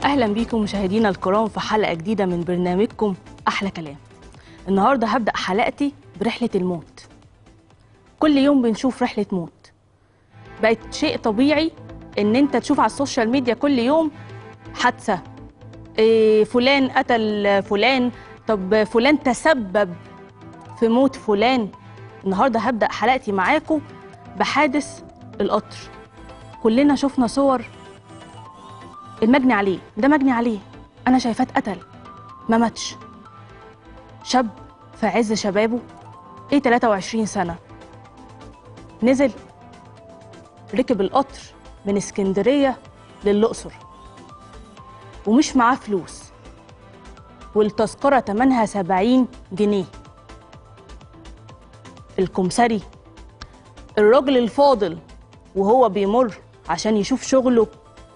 اهلا بيكم مشاهدينا الكرام في حلقه جديده من برنامجكم احلى كلام النهارده هبدا حلقتي برحله الموت كل يوم بنشوف رحله موت بقت شيء طبيعي ان انت تشوف على السوشيال ميديا كل يوم حادثه إيه فلان قتل فلان طب فلان تسبب في موت فلان النهارده هبدا حلقتي معاكم بحادث القطر كلنا شفنا صور المجني عليه ده مجني عليه انا شايفاه اتقتل ما ماتش شاب في عز شبابه ايه 23 سنه نزل ركب القطر من اسكندريه للاقصر ومش معاه فلوس والتذكره تمنها 70 جنيه الكمسري الراجل الفاضل وهو بيمر عشان يشوف شغله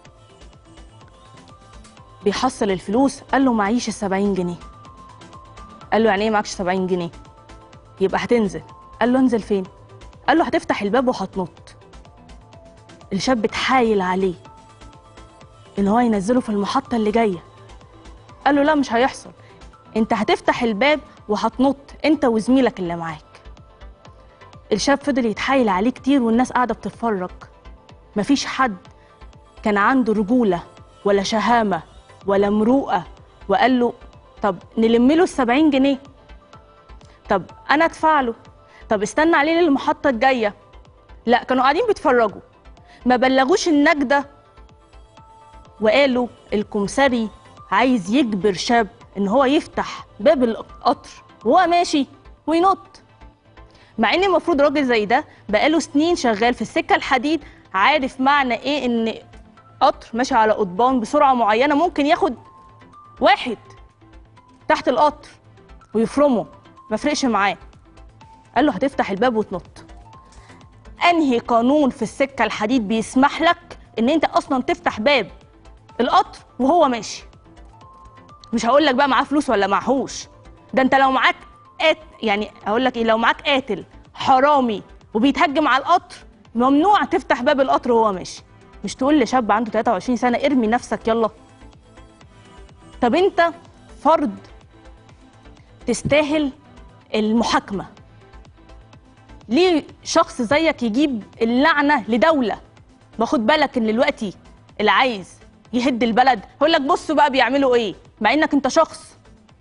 بيحصل الفلوس قال له معيش ال 70 جنيه قال له يعني ايه معكش 70 جنيه يبقى هتنزل قال له انزل فين قال له هتفتح الباب وهتنط الشاب اتحايل عليه ان هو ينزله في المحطه اللي جايه قال له لا مش هيحصل انت هتفتح الباب وهتنط انت وزميلك اللي معاك الشاب فضل يتحايل عليه كتير والناس قاعده بتتفرج مفيش حد كان عنده رجوله ولا شهامه ولا مروءه وقال له طب نلم له ال 70 جنيه طب انا ادفع له طب استنى عليه للمحطه الجايه لا كانوا قاعدين بيتفرجوا ما بلغوش النجده وقالوا الكمسري عايز يجبر شاب ان هو يفتح باب القطر وهو ماشي وينط مع ان المفروض راجل زي ده بقاله سنين شغال في السكه الحديد عارف معنى ايه ان قطر ماشي على قضبان بسرعه معينه ممكن ياخد واحد تحت القطر ويفرمه ما فرقش معاه قال له هتفتح الباب وتنط انهي قانون في السكه الحديد بيسمح لك ان انت اصلا تفتح باب القطر وهو ماشي مش هقول لك بقى معاه فلوس ولا معهوش ده انت لو معاك قات يعني اقول لك ايه لو معاك قاتل حرامي وبيتهجم على القطر ممنوع تفتح باب القطر وهو ماشي مش تقول لشاب عنده 23 سنه ارمي نفسك يلا طب انت فرد تستاهل المحاكمه ليه شخص زيك يجيب اللعنه لدوله باخد بالك ان دلوقتي اللي عايز يهد البلد يقول لك بصوا بقى بيعملوا ايه مع انك انت شخص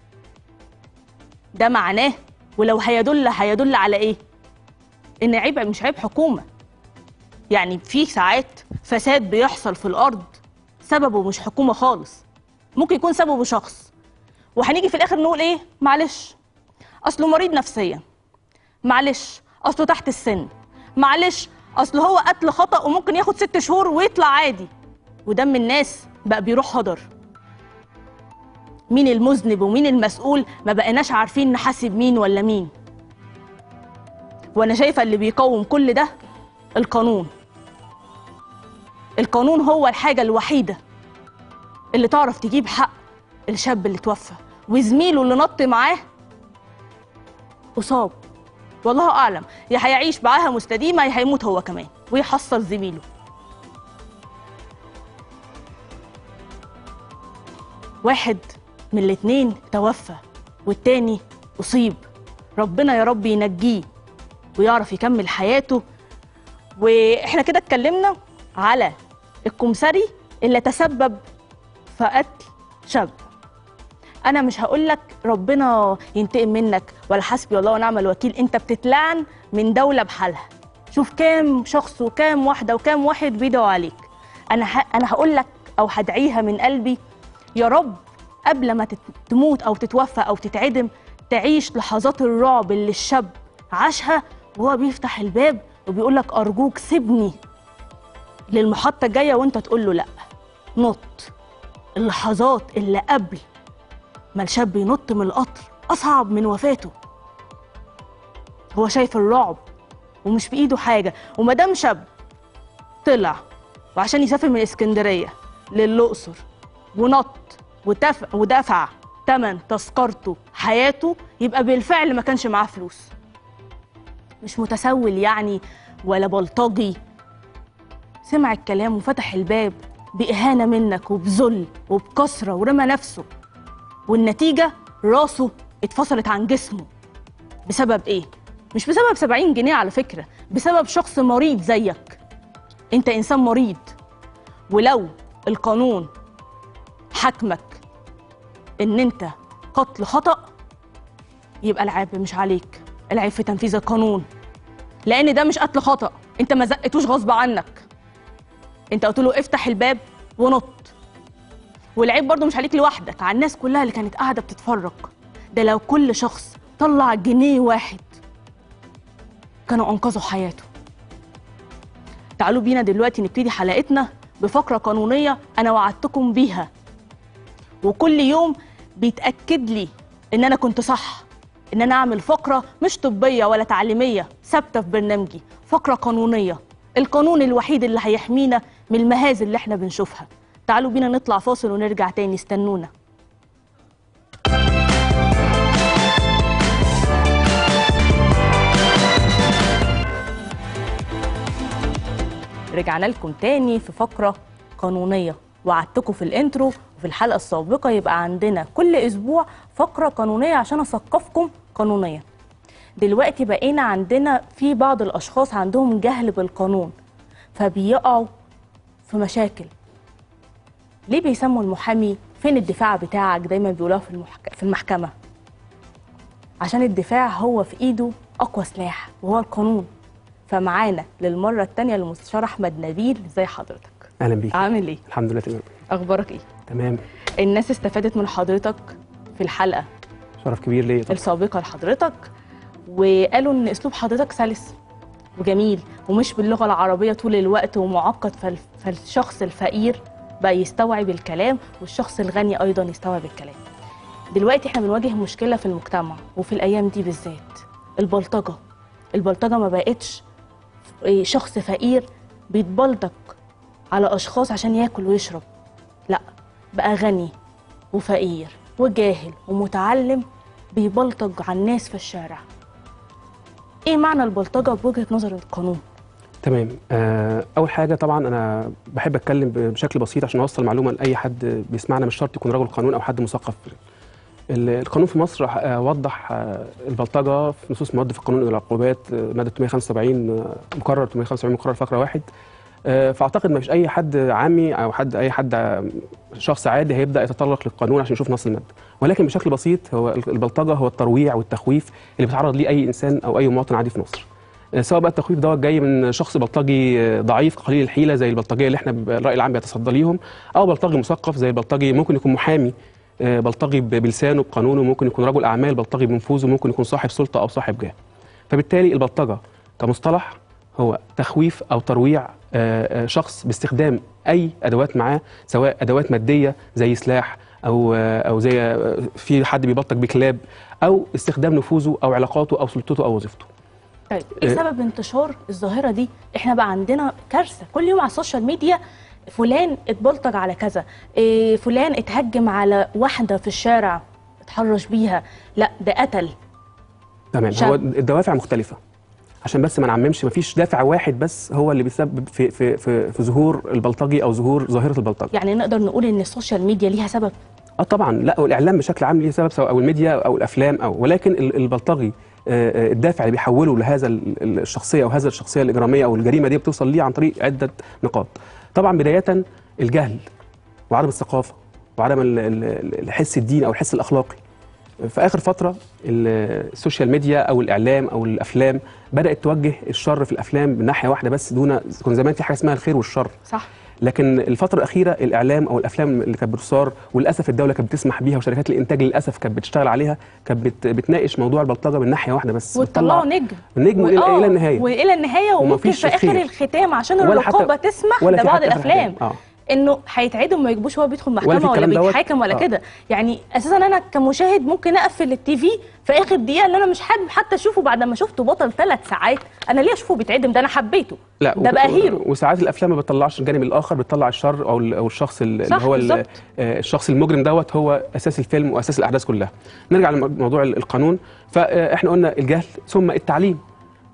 ده معناه ولو هيدل هيدل على ايه ان عيب مش عيب حكومه يعني في ساعات فساد بيحصل في الارض سببه مش حكومه خالص ممكن يكون سببه شخص وهنيجي في الاخر نقول ايه معلش اصله مريض نفسيا معلش اصله تحت السن معلش اصل هو قتل خطا وممكن ياخد ست شهور ويطلع عادي ودم الناس بقى بيروح هدر مين المذنب ومين المسؤول ما بقيناش عارفين نحاسب مين ولا مين وانا شايفه اللي بيقوم كل ده القانون القانون هو الحاجه الوحيده اللي تعرف تجيب حق الشاب اللي توفى وزميله اللي نط معاه اصاب والله اعلم يا هيعيش معاها مستديمه يا هيموت هو كمان ويحصل زميله واحد من الاتنين توفى والتاني أصيب ربنا يا رب ينجيه ويعرف يكمل حياته واحنا كده اتكلمنا على الكمسري اللي تسبب في قتل شاب انا مش هقول لك ربنا ينتقم منك ولا حسبي الله ونعم الوكيل انت بتتلعن من دوله بحالها شوف كام شخص وكام واحده وكام واحد بيدعوا عليك انا ه... انا هقول لك او هدعيها من قلبي يا رب قبل ما تت- تموت او تتوفى او تتعدم تعيش لحظات الرعب اللي الشاب عاشها وهو بيفتح الباب وبيقول لك ارجوك سيبني للمحطه الجايه وانت تقول له لا نط اللحظات اللي قبل ما الشاب ينط من القطر اصعب من وفاته هو شايف الرعب ومش بايده حاجه ومادام شاب طلع وعشان يسافر من اسكندريه للاقصر ونط ودفع ودفع تمن تذكرته حياته يبقى بالفعل ما كانش معاه فلوس مش متسول يعني ولا بلطجي سمع الكلام وفتح الباب باهانه منك وبذل وبكسره ورمى نفسه والنتيجه راسه اتفصلت عن جسمه بسبب ايه مش بسبب 70 جنيه على فكره بسبب شخص مريض زيك انت انسان مريض ولو القانون حكمك ان انت قتل خطأ يبقى العيب مش عليك العيب في تنفيذ القانون لان ده مش قتل خطأ انت ما زقتوش غصب عنك انت قلت له افتح الباب ونط والعيب برضو مش عليك لوحدك على الناس كلها اللي كانت قاعده بتتفرج ده لو كل شخص طلع جنيه واحد كانوا انقذوا حياته تعالوا بينا دلوقتي نبتدي حلقتنا بفقره قانونيه انا وعدتكم بيها وكل يوم بيتاكد لي ان انا كنت صح ان انا اعمل فقره مش طبيه ولا تعليميه ثابته في برنامجي فقره قانونيه القانون الوحيد اللي هيحمينا من المهازل اللي احنا بنشوفها تعالوا بينا نطلع فاصل ونرجع تاني استنونا رجعنا لكم تاني في فقرة قانونية وعدتكم في الانترو وفي الحلقة السابقة يبقى عندنا كل أسبوع فقرة قانونية عشان أثقفكم قانونيا دلوقتي بقينا عندنا في بعض الأشخاص عندهم جهل بالقانون فبيقعوا في مشاكل ليه بيسموا المحامي فين الدفاع بتاعك دايما بيقولوها في, المحك... في المحكمة عشان الدفاع هو في ايده اقوى سلاح وهو القانون فمعانا للمره الثانيه المستشار احمد نبيل ازي حضرتك اهلا بيك عامل ايه الحمد لله تمام اخبارك ايه تمام الناس استفادت من حضرتك في الحلقه شرف كبير ليا طبعا السابقه لحضرتك وقالوا ان اسلوب حضرتك سلس وجميل ومش باللغه العربيه طول الوقت ومعقد فال... فالشخص الفقير بقى يستوعب الكلام والشخص الغني ايضا يستوعب الكلام دلوقتي احنا بنواجه مشكله في المجتمع وفي الايام دي بالذات البلطجه البلطجه ما بقتش إيه، شخص فقير بيتبلطج على اشخاص عشان ياكل ويشرب لا بقى غني وفقير وجاهل ومتعلم بيبلطج على الناس في الشارع ايه معنى البلطجه بوجهه نظر القانون تمام آه، اول حاجه طبعا انا بحب اتكلم ب- بشكل بسيط عشان اوصل معلومه لاي حد بيسمعنا مش شرط يكون رجل قانون او حد مثقف ال- القانون في مصر آه، وضح آه، البلطجه في نصوص مواد في القانون العقوبات آه، ماده 375 آه، مقرر 375 مقرر فقره واحد آه، فاعتقد ما فيش اي حد عامي او حد اي حد آه، شخص عادي هيبدا يتطرق للقانون عشان يشوف نص الماده ولكن بشكل بسيط هو البلطجه هو الترويع والتخويف اللي بيتعرض ليه اي انسان او اي مواطن عادي في مصر سواء بقى التخويف دوت جاي من شخص بلطجي ضعيف قليل الحيله زي البلطجيه اللي احنا ب- الراي العام بيتصدى ليهم او بلطجي مثقف زي البلطجي ممكن يكون محامي آه، بلطجي ب- بلسانه بقانونه ممكن يكون رجل اعمال بلطجي بنفوذه ممكن يكون صاحب سلطه او صاحب جاه فبالتالي البلطجه كمصطلح هو تخويف او ترويع آه، آه، شخص باستخدام اي ادوات معاه سواء ادوات ماديه زي سلاح او آه، او زي آه، في حد بيبلطج بكلاب او استخدام نفوذه او علاقاته او سلطته او وظيفته طيب ايه إيه؟ سبب انتشار الظاهره دي احنا بقى عندنا كارثه كل يوم على السوشيال ميديا فلان اتبلطج على كذا إيه فلان اتهجم على واحده في الشارع اتحرش بيها لا ده قتل تمام شاب. هو الدوافع مختلفة عشان بس ما نعممش مفيش دافع واحد بس هو اللي بيسبب في في في, في ظهور البلطجي او ظهور ظاهرة البلطجة يعني نقدر نقول ان السوشيال ميديا ليها سبب اه طبعا لا والاعلام بشكل عام ليه سبب سواء او الميديا او الافلام او ولكن ال- البلطجي آه، آه، الدافع اللي بيحوله لهذا ال- ال- الشخصيه او هذا الشخصيه الاجراميه او الجريمه دي بتوصل ليه عن طريق عده نقاط طبعا بدايه الجهل وعدم الثقافه وعدم ال- ال- الحس الديني او الحس الاخلاقي في اخر فتره ال- السوشيال ميديا او الاعلام او الافلام بدات توجه الشر في الافلام من ناحيه واحده بس دون كان زمان في حاجه اسمها الخير والشر صح لكن الفترة الأخيرة الإعلام أو الأفلام اللي كانت بتثار وللأسف الدولة كانت بتسمح بيها وشركات الإنتاج للأسف كانت بتشتغل عليها كانت بت- بتناقش موضوع البلطجة من ناحية واحدة بس وتطلعوا بتطلع نجم النجم إلى- وآه، إلى النهاية. والى النهايه وممكن ومفيش في اخر خير. الختام عشان ولا حتى- الرقابه تسمح ولا ده في بعض حتى آخر الافلام الختام. آه. انه هيتعدم ما يجيبوش هو بيدخل ولا في محكمه ولا, الكلام دوت. بيتحاكم ولا آه. كده يعني اساسا انا كمشاهد ممكن اقفل التي في في اخر دقيقه اللي انا مش حابب حتى اشوفه بعد ما شفته بطل ثلاث ساعات انا ليه اشوفه بيتعدم ده انا حبيته لا ده و- بقى و- هيرو وساعات الافلام ما بتطلعش الجانب الاخر بتطلع الشر او ال- او الشخص ال- صح، اللي هو ال- بالظبط. آه، الشخص المجرم دوت هو اساس الفيلم واساس الاحداث كلها نرجع لموضوع ال- القانون فاحنا قلنا الجهل ثم التعليم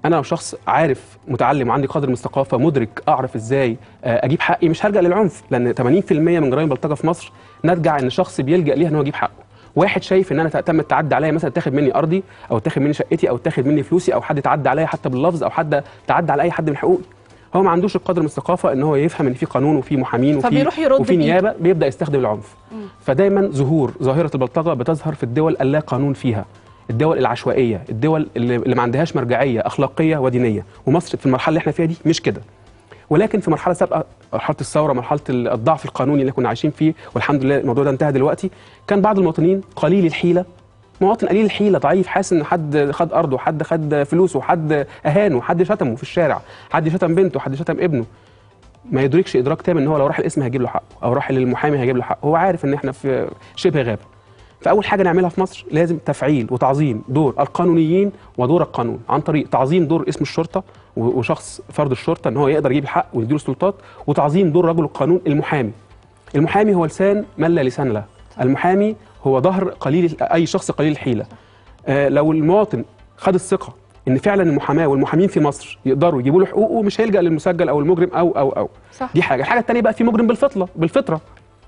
انا لو شخص عارف متعلم وعندي قدر من الثقافه مدرك اعرف ازاي آه، اجيب حقي مش هلجا للعنف لان 80% من جرائم البلطجه في مصر نرجع ان شخص بيلجا ليها ان هو يجيب حقه واحد شايف ان انا تم التعدي عليا مثلا تاخد مني ارضي او تاخد مني شقتي او تاخد مني فلوسي او حد تعدى عليا حتى باللفظ او حد تعدى على اي حد من حقوقي هو ما عندوش القدر من الثقافه ان هو يفهم ان في قانون وفي محامين وفي فبيروح يرد وفي بإيده. نيابه بيبدا يستخدم العنف فدايما ظهور ظاهره البلطجه بتظهر في الدول اللا قانون فيها الدول العشوائيه الدول اللي اللي ما عندهاش مرجعيه اخلاقيه ودينيه ومصر في المرحله اللي احنا فيها دي مش كده ولكن في مرحله سابقه مرحله الثوره مرحله الضعف القانوني اللي كنا عايشين فيه والحمد لله الموضوع ده انتهى دلوقتي كان بعض المواطنين قليل الحيله مواطن قليل الحيله ضعيف حاسس ان حد خد ارضه حد خد فلوسه حد اهانه حد شتمه في الشارع حد شتم بنته حد شتم ابنه ما يدركش ادراك تام ان هو لو راح القسم هيجيب له حقه او راح للمحامي هيجيب له حقه هو عارف ان احنا في شبه غابه فاول حاجه نعملها في مصر لازم تفعيل وتعظيم دور القانونيين ودور القانون عن طريق تعظيم دور اسم الشرطه و- وشخص فرد الشرطه ان هو يقدر يجيب الحق ويديله السلطات وتعظيم دور رجل القانون المحامي المحامي هو لسان من لا لسان له المحامي هو ظهر قليل اي شخص قليل الحيله آه لو المواطن خد الثقه ان فعلا المحاماه والمحامين في مصر يقدروا يجيبوا له حقوقه مش هيلجا للمسجل او المجرم او او او صح دي حاجه الحاجه الثانيه بقى في مجرم بالفطره بالفطره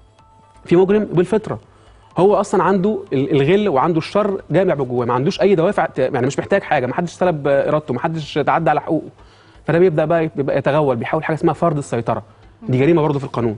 في مجرم بالفطره هو اصلا عنده ال- الغل وعنده الشر جامع بجواه ما عندوش اي دوافع ت- يعني مش محتاج حاجه ما حدش سلب آه، ارادته ما حدش تعدى على حقوقه فده بيبدا بقى بيبقى يتغول بيحاول حاجه اسمها فرض السيطره دي جريمه برضه في القانون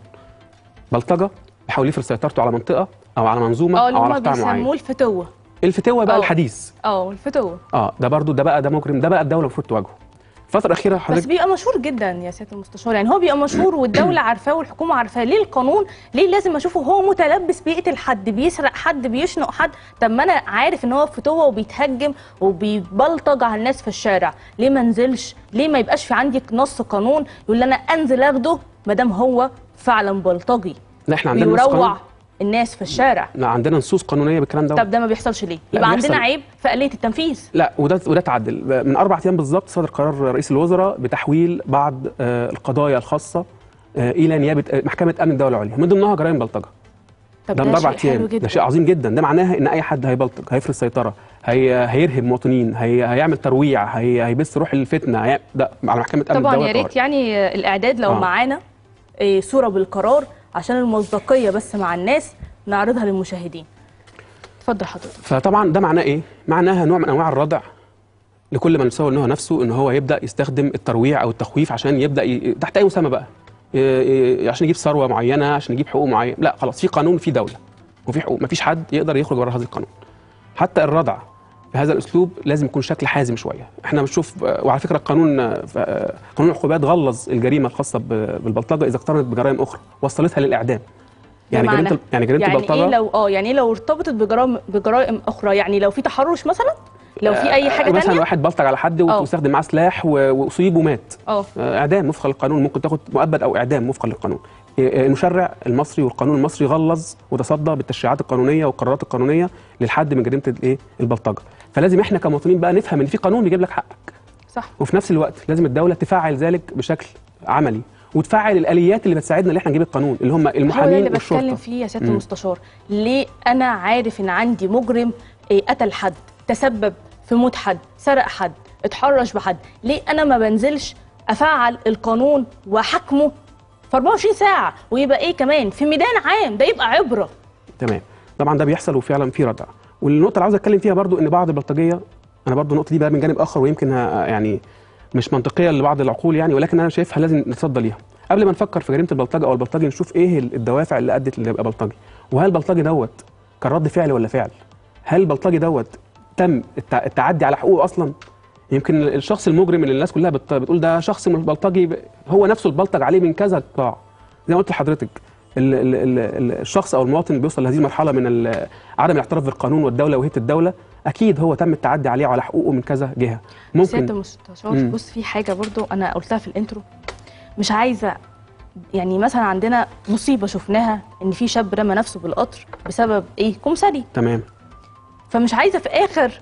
بلطجه بيحاول يفرض سيطرته على منطقه او على منظومه اه اللي او على هما قطاع معين بيسموه الفتوه الفتوه بقى اه. الحديث اه الفتوه اه ده برضو ده بقى ده مجرم ده بقى الدوله المفروض تواجهه الفتره الاخيره بس حضرتك بيبقى مشهور جدا يا سياده المستشار يعني هو بيبقى مشهور والدوله عارفاه والحكومه عارفاه ليه القانون ليه لازم اشوفه هو متلبس بيقتل حد بيسرق حد بيشنق حد طب ما انا عارف ان هو فتوه وبيتهجم وبيبلطج على الناس في الشارع ليه ما انزلش ليه ما يبقاش في عندي نص قانون يقول لي انا انزل اخده ما دام هو فعلا بلطجي لا احنا عندنا نص قانون بيروع الناس في الشارع لا عندنا نصوص قانونيه بالكلام ده طب ده ما بيحصلش ليه لا، يبقى بيحصل. عندنا عيب في آلية التنفيذ لا وده وده تعدل من اربع ايام بالظبط صدر قرار رئيس الوزراء بتحويل بعض آه، القضايا الخاصه آه، الى نيابه آه، محكمه امن الدوله العليا من ضمنها جرائم بلطجه طب ده من اربع شيء حلو ايام جدا ده شيء عظيم جدا ده معناها ان اي حد هيبلطج هيفرض سيطره هي هيرهب مواطنين هي هيعمل ترويع هي هيبث روح الفتنه هي ده على محكمه امن طبعا الدوله يا ريت طوارئ. يعني الاعداد لو آه. معانا إيه، صوره بالقرار عشان المصداقيه بس مع الناس نعرضها للمشاهدين اتفضل حضرتك فطبعا ده معناه ايه؟ معناها نوع من انواع الردع لكل من يسوي ان هو نفسه ان هو يبدا يستخدم الترويع او التخويف عشان يبدا ي... تحت اي مسمى بقى ي... ي... عشان يجيب ثروه معينه عشان يجيب حقوق معينه لا خلاص في قانون في دوله وفي حقوق مفيش حد يقدر يخرج بره هذا القانون حتى الردع بهذا الاسلوب لازم يكون شكل حازم شويه احنا بنشوف وعلى فكره القانون قانون العقوبات غلظ الجريمه الخاصه ب- بالبلطجه اذا اقترنت بجرائم اخرى وصلتها للاعدام يعني بمعنى؟ جريمه يعني جريمه يعني البلطجه ايه لو اه يعني ايه لو ارتبطت بجرائم بجرائم اخرى يعني لو في تحرش مثلا لو في اي حاجه مثلا تانية واحد بلطج على حد اه. واستخدم معاه سلاح و- واصيب ومات اه آه، اعدام وفقا للقانون ممكن تاخد مؤبد او اعدام وفقا للقانون آه، المشرع المصري والقانون المصري غلظ وتصدى بالتشريعات القانونيه والقرارات القانونيه للحد من جريمه الايه البلطجه فلازم احنا كمواطنين بقى نفهم ان في قانون بيجيب لك حقك صح وفي نفس الوقت لازم الدوله تفعل ذلك بشكل عملي وتفعل الاليات اللي بتساعدنا ان احنا نجيب القانون اللي هم هو ده المحامين اللي بتكلم والشرطه فيه يا سياده مم. المستشار ليه انا عارف ان عندي مجرم إيه، قتل حد تسبب في موت حد سرق حد اتحرش بحد ليه انا ما بنزلش افعل القانون واحاكمه في 24 ساعه ويبقى ايه كمان في ميدان عام ده يبقى عبره تمام طبعا ده بيحصل وفعلا في ردع والنقطه اللي عاوز اتكلم فيها برضو ان بعض البلطجيه انا برضو النقطه دي بقى من جانب اخر ويمكن ه- يعني مش منطقيه لبعض العقول يعني ولكن انا شايفها لازم نتصدى ليها قبل ما نفكر في جريمه البلطجه او البلطجي نشوف ايه الدوافع اللي ادت اللي يبقى بلطجي وهل البلطجي دوت كان رد فعل ولا فعل هل البلطجي دوت تم التع- التعدي على حقوقه اصلا يمكن الشخص المجرم اللي الناس كلها بت- بتقول ده شخص من البلطجي ب- هو نفسه البلطج عليه من كذا قطاع زي ما قلت لحضرتك ال ال ال ال الشخص او المواطن اللي بيوصل لهذه المرحله من ال- عدم الاعتراف بالقانون والدوله وهيئه الدوله اكيد هو تم التعدي عليه وعلى حقوقه من كذا جهه سياده ممكن المستشار مم. بص في حاجه برضو انا قلتها في الانترو مش عايزه يعني مثلا عندنا مصيبه شفناها ان في شاب رمى نفسه بالقطر بسبب ايه كمثري تمام فمش عايزه في اخر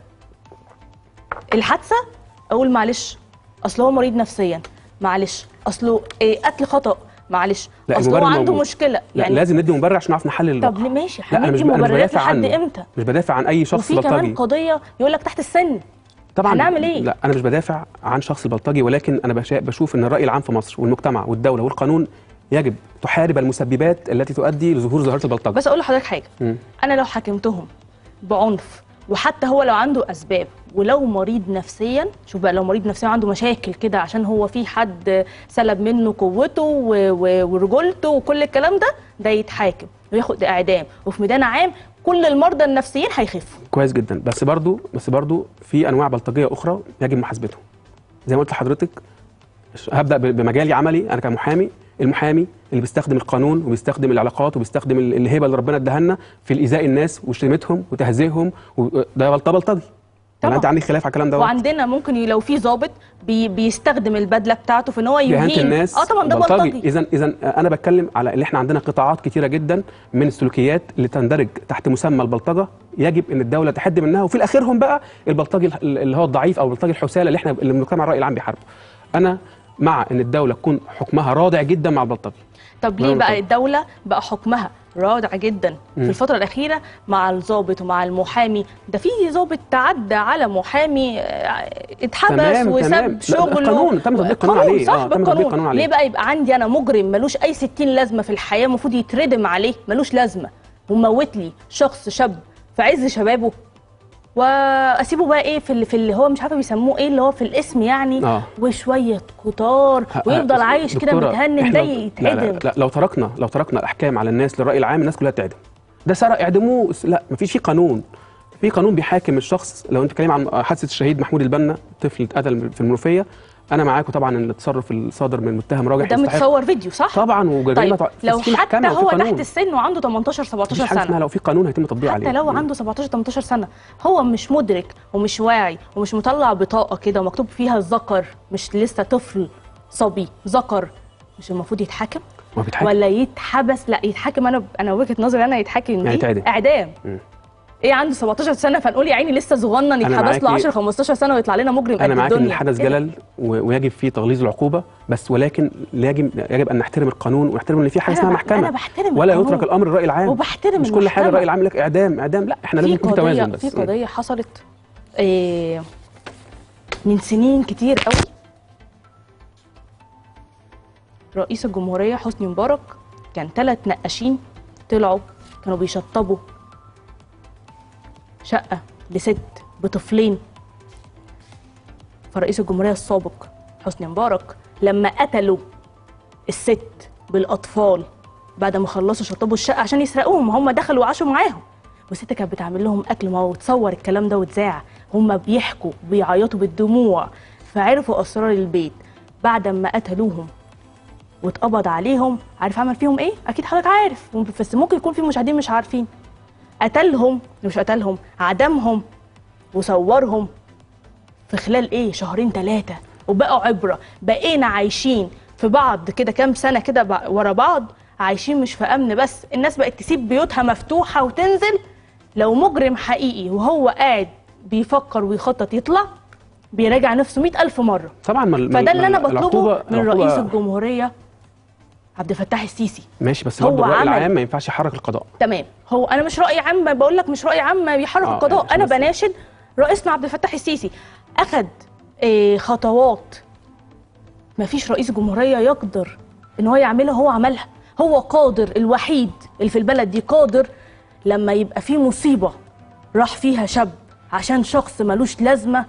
الحادثه اقول معلش اصل هو مريض نفسيا معلش اصله إيه قتل خطا معلش لا، اصل هو المبرر عنده موجود. مشكله لا يعني لازم ندي مبرر عشان نعرف نحلل طب الواقع ليه ماشي لا انا مش هندي أنا مش مبررات بدافع لحد عنه امتى مش بدافع عن اي شخص وفي كمان بلطجي قضيه يقول لك تحت السن طبعا هنعمل ايه لا انا مش بدافع عن شخص البلطجي ولكن انا بشا- بشوف ان الراي العام في مصر والمجتمع والدوله والقانون يجب تحارب المسببات التي تؤدي لظهور ظاهره البلطجه بس اقول لحضرتك حاجه مم. انا لو حاكمتهم بعنف وحتى هو لو عنده اسباب ولو مريض نفسيا شوف بقى لو مريض نفسيا عنده مشاكل كده عشان هو في حد سلب منه قوته و- و- ورجولته وكل الكلام ده ده يتحاكم وياخد اعدام وفي ميدان عام كل المرضى النفسيين هيخفوا كويس جدا بس برضو بس برضو في انواع بلطجيه اخرى يجب محاسبتهم زي ما قلت لحضرتك هبدا ب- بمجالي عملي انا كمحامي المحامي اللي بيستخدم القانون وبيستخدم العلاقات وبيستخدم ال- الهبه اللي ربنا اداها لنا في الايذاء الناس وشتيمتهم وتهزيئهم و- ده بلطجه بلطجي طبعا. ولا انت عندك خلاف على الكلام ده وعندنا ممكن ي- لو في ضابط بي بيستخدم البدله بتاعته في ان هو اهانه يهين الناس اه طبعا ده بلطجي اذا اذا انا بتكلم على اللي احنا عندنا قطاعات كتيره جدا من السلوكيات اللي تندرج تحت مسمى البلطجه يجب ان الدوله تحد منها وفي الاخرهم بقى البلطجي الح- اللي هو الضعيف او البلطجي الحسالى اللي احنا اللي المجتمع الراي العام بيحاربه انا مع ان الدوله تكون حكمها رادع جدا مع البلطجي طب ليه ولا بقى طبعا. الدولة بقى حكمها رادع جدا مم. في الفترة الأخيرة مع الضابط ومع المحامي ده في ضابط تعدى على محامي آه، اتحبس تمام، تمام. وساب لا، لا، شغله قانون، تم تطبيق قانون عليه. صح آه، تم تطبيق بالقانون قانون عليه. ليه بقى يبقى عندي أنا مجرم ملوش أي ستين لازمة في الحياة المفروض يتردم عليه ملوش لازمة وموت لي شخص شاب في عز شبابه واسيبه بقى ايه في اللي في اللي هو مش عارفه بيسموه ايه اللي هو في الاسم يعني آه. وشويه كتار ويفضل عايش كده دكتورة، متهنن إحنا ده لو- يتعدم لا, لا, لا لو تركنا لو تركنا الاحكام على الناس للراي العام الناس كلها تعدم ده سرق اعدموه لا مفيش في قانون في قانون بيحاكم الشخص لو انت بتتكلم عن حادثه الشهيد محمود البنا طفل اتقتل في المنوفيه انا معاكم طبعا ان التصرف الصادر من متهم راجح ده يستحق متصور فيديو صح؟ طبعا وجريمه طيب بس لو في حتى محكمة وفي هو قانون. تحت السن وعنده 18 مفيش 17 حاجه اسمها سنه لو في قانون هيتم تطبيقه عليه حتى لو عنده 17 18 سنه هو مش مدرك ومش واعي ومش مطلع بطاقه كده ومكتوب فيها ذكر مش لسه طفل صبي ذكر مش المفروض يتحاكم ما بيتحاكم ولا يتحبس لا يتحاكم انا انا وجهه نظري انا يتحاكم يعني دي يتعدم. اعدام مم. ايه عنده 17 سنه فنقول يا عيني لسه صغنن أنا يتحبس له معاكي. 10 15 سنه ويطلع لنا مجرم انا قد معاك ان الدنيا. الحدث إيه ده؟ جلل و- ويجب فيه تغليظ العقوبه بس ولكن يجب يجب ان نحترم القانون ونحترم ان في حاجه أنا اسمها ب- محكمه أنا بحترم ولا القانون. يترك الامر للراي العام وبحترم مش كل حاجه المحكمة. الراي العام يقول لك اعدام اعدام لا احنا لازم في يكون في قضية توازن بس في قضية حصلت إيه من سنين كتير قوي رئيس الجمهورية حسني مبارك كان ثلاث نقاشين طلعوا كانوا بيشطبوا شقة لست بطفلين فرئيس الجمهورية السابق حسني مبارك لما قتلوا الست بالأطفال بعد ما خلصوا شطبوا الشقة عشان يسرقوهم هم دخلوا وعاشوا معاهم والست كانت بتعمل لهم أكل ما هو اتصور الكلام ده واتذاع هم بيحكوا بيعيطوا بالدموع فعرفوا أسرار البيت بعد ما قتلوهم واتقبض عليهم عارف عمل فيهم ايه اكيد حضرتك عارف بس ممكن يكون في مشاهدين مش عارفين قتلهم مش قتلهم عدمهم وصورهم في خلال ايه شهرين ثلاثه وبقوا عبره بقينا عايشين في بعض كده كام سنه كده بع- ورا بعض عايشين مش في امن بس الناس بقت تسيب بيوتها مفتوحه وتنزل لو مجرم حقيقي وهو قاعد بيفكر ويخطط يطلع بيراجع نفسه مئة ألف مرة طبعا ما ما- فده اللي ما أنا بطلبه العقوبة- من العقوبة- رئيس الجمهورية عبد الفتاح السيسي ماشي بس هو برضه الراي عمل- العام ما ينفعش يحرك القضاء تمام هو انا مش راي عام بقول لك مش راي عام بيحرك آه، القضاء يعني انا بس- بناشد رئيسنا عبد الفتاح السيسي اخذ إيه خطوات ما فيش رئيس جمهوريه يقدر ان هو يعملها هو عملها هو قادر الوحيد اللي في البلد دي قادر لما يبقى في مصيبه راح فيها شاب عشان شخص ملوش لازمه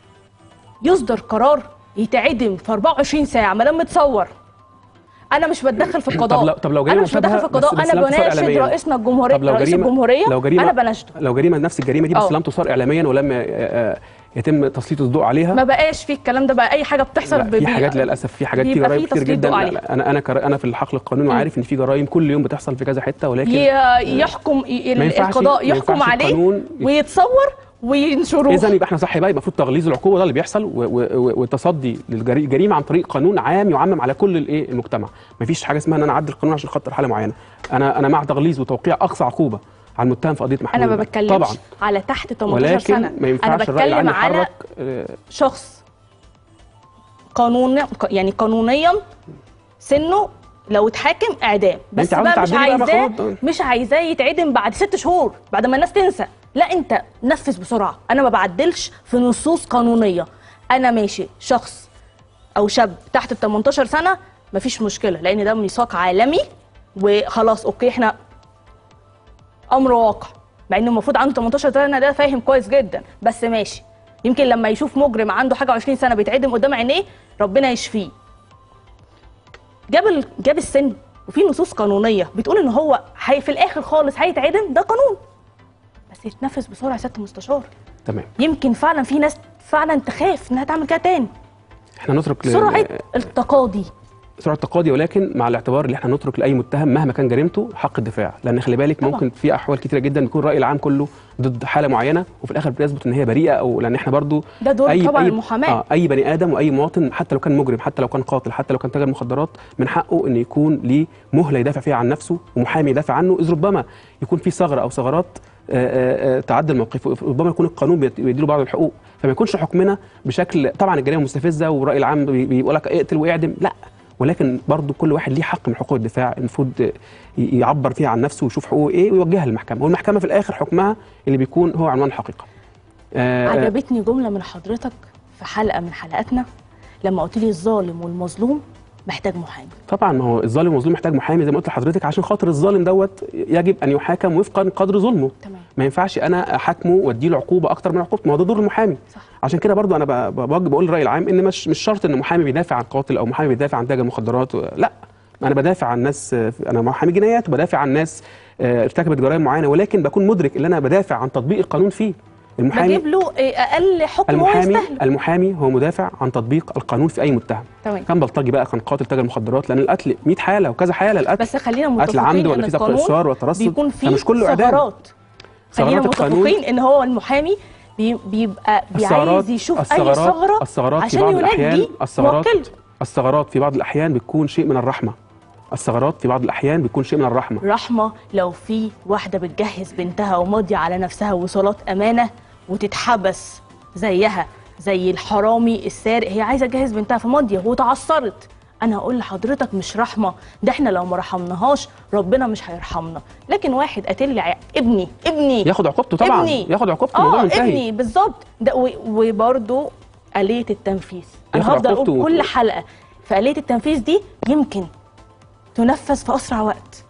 يصدر قرار يتعدم في 24 ساعه ما دام متصور انا مش بتدخل في القضاء طب لو- طب لو جريمة انا مش بتدخل في مشابهة القضاء بس- بس انا لم تصار بناشد إعلامياً. رئيسنا الجمهوريه طب لو رئيس جريمه الجمهوريه لو جريمه انا بناشده لو جريمه نفس الجريمه دي بس آه. لم تصار اعلاميا ولم آه، آه، يتم تسليط الضوء عليها ما بقاش في الكلام ده بقى اي حاجه بتحصل لا، في بي- حاجات للاسف في حاجات في بيبقى جرائم في كتير تسليط جدا ضوء لا عليها. لا انا انا كر- انا في الحقل القانوني وعارف ان في جرائم كل يوم بتحصل في كذا حته ولكن ي- يحكم ي- ما ينفعش- القضاء ما يحكم ينفعش عليه القانون ويتصور وينشروه اذا يبقى احنا صح بقى يبقى المفروض تغليظ العقوبه ده اللي بيحصل و- و- و- والتصدي للجريمه عن طريق قانون عام يعمم على كل الايه المجتمع مفيش حاجه اسمها ان انا اعدل القانون عشان خاطر حاله معينه انا انا مع تغليظ وتوقيع اقصى عقوبه على المتهم في قضيه محمود انا ما البنا. بتكلمش طبعا على تحت 18 سنه ولكن ما انا ينفعش الراي العام بتكلم على يحرك آه، شخص قانون يعني قانونيا سنه لو اتحاكم اعدام بس أنت عاوزة بقى مش تعدلي بقى عايزاه خلاص. مش عايزاه يتعدم بعد ست شهور بعد ما الناس تنسى لا انت نفذ بسرعه انا ما بعدلش في نصوص قانونيه انا ماشي شخص او شاب تحت ال 18 سنه مفيش مشكله لان ده ميثاق عالمي وخلاص اوكي احنا امر واقع مع انه المفروض عنده 18 سنه ده فاهم كويس جدا بس ماشي يمكن لما يشوف مجرم عنده حاجه 20 سنه بيتعدم قدام عينيه ربنا يشفيه جاب ال... جاب السن وفي نصوص قانونيه بتقول ان هو هي في الاخر خالص هيتعدم ده قانون بس يتنفذ بسرعه يا سياده المستشار تمام يمكن فعلا في ناس فعلا تخاف انها تعمل كده تاني احنا نترك ل- سرعه التقاضي سرعه التقاضي ولكن مع الاعتبار اللي احنا نترك لاي متهم مهما كان جريمته حق الدفاع لان خلي بالك طبعا. ممكن في احوال كتيره جدا بيكون الراي العام كله ضد حاله معينه وفي الاخر بيثبت ان هي بريئه او لان احنا برضو ده دور اي طبعا اي المحاماه آه اي بني ادم واي مواطن حتى لو كان مجرم حتى لو كان قاتل حتى لو كان تاجر مخدرات من حقه ان يكون ليه مهله يدافع فيها عن نفسه ومحامي يدافع عنه اذ ربما يكون في ثغره او ثغرات آه، آه، آه، تعدي الموقف ربما يكون القانون بيت- بيديله بعض الحقوق فما يكونش حكمنا بشكل طبعا الجريمه مستفزه والراي العام بي- بيقول لك اقتل واعدم لا ولكن برضو كل واحد ليه حق من حقوق الدفاع المفروض ي- يعبر فيها عن نفسه ويشوف حقوقه ايه ويوجهها للمحكمه والمحكمه في الاخر حكمها اللي بيكون هو عنوان الحقيقه آه، آه، عجبتني جمله من حضرتك في حلقه من حلقاتنا لما قلت لي الظالم والمظلوم محتاج محامي طبعا ما هو الظالم والمظلوم محتاج محامي زي ما قلت لحضرتك عشان خاطر الظالم دوت يجب ان يحاكم وفقا قدر ظلمه تمام ما ينفعش انا احاكمه واديله عقوبه اكتر من عقوبته ما هو ده دور المحامي صح عشان كده برضو انا ب- ب- بوجه بقول للراي العام ان مش مش شرط ان محامي بيدافع عن قاتل او محامي بيدافع عن تاجر مخدرات و- لا انا بدافع عن ناس انا محامي جنايات وبدافع عن ناس آه، ارتكبت جرائم معينه ولكن بكون مدرك ان انا بدافع عن تطبيق القانون فيه المحامي بجيب له إيه اقل حكم هو المحامي يستاهله المحامي هو مدافع عن تطبيق القانون في اي متهم تمام كان بلطجي بقى كان قاتل تاجر مخدرات لان القتل 100 حاله وكذا حاله القتل بس خلينا قتل متفقين عمد ان ولا في سبق القانون اصرار وترصد بيكون فيه فمش كله اعدام ثغرات خلينا ثغرات القانون متفقين ان هو المحامي بي بيبقى الثغرات عايز يشوف اي الثغرات ثغره الثغرات في عشان بعض ينجي الاحيان الثغرات موكله الثغرات في بعض الاحيان بتكون شيء من الرحمه الثغرات في بعض الاحيان بتكون شيء من الرحمه رحمه لو في واحده بتجهز بنتها وماضيه على نفسها وصولات امانه وتتحبس زيها زي الحرامي السارق هي عايزه تجهز بنتها فماضيه وتعثرت انا هقول لحضرتك مش رحمه ده احنا لو ما رحمناهاش ربنا مش هيرحمنا لكن واحد قاتل لي ع- ابني ابني ياخد عقوبته طبعا ابني. ياخد عقوبته الموضوع اه منتهي ابني بالظبط ده و- وبرده آلية التنفيذ انا ياخد هفضل عقوبته اقول و- كل حلقه فآلية التنفيذ دي يمكن تنفذ في اسرع وقت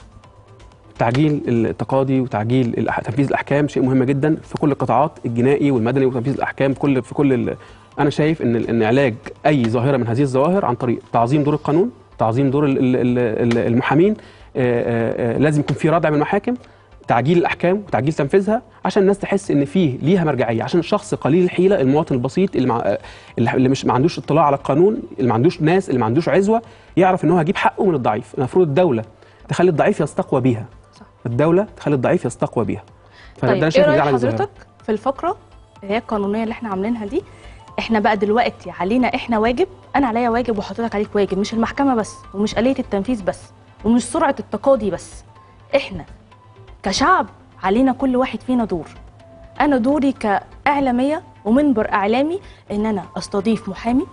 تعجيل التقاضي وتعجيل الأح- تنفيذ الاحكام شيء مهم جدا في كل القطاعات الجنائي والمدني وتنفيذ الاحكام في كل في كل ال- انا شايف ان ان علاج اي ظاهره من هذه الظواهر عن طريق تعظيم دور القانون تعظيم دور ال- ال- ال- ال- المحامين آه، آه، آه، لازم يكون في ردع من المحاكم تعجيل الاحكام وتعجيل تنفيذها عشان الناس تحس ان فيه ليها مرجعيه عشان الشخص قليل الحيله المواطن البسيط اللي, مع آه، اللي مش ما عندوش اطلاع على القانون اللي ما عندوش ناس اللي ما عندوش عزوه يعرف ان هو هيجيب حقه من الضعيف المفروض الدوله تخلي الضعيف يستقوى بيها صح. الدوله تخلي الضعيف يستقوى بيها فده طيب انا ايه شايف إن راي ده علاج الظاهرة. حضرتك في الفقره اللي هي القانونيه اللي احنا عاملينها دي احنا بقى دلوقتي علينا احنا واجب انا عليا واجب وحضرتك عليك واجب مش المحكمه بس ومش آلية التنفيذ بس ومش سرعه التقاضي بس احنا كشعب علينا كل واحد فينا دور انا دوري كاعلاميه ومنبر اعلامي ان انا استضيف محامي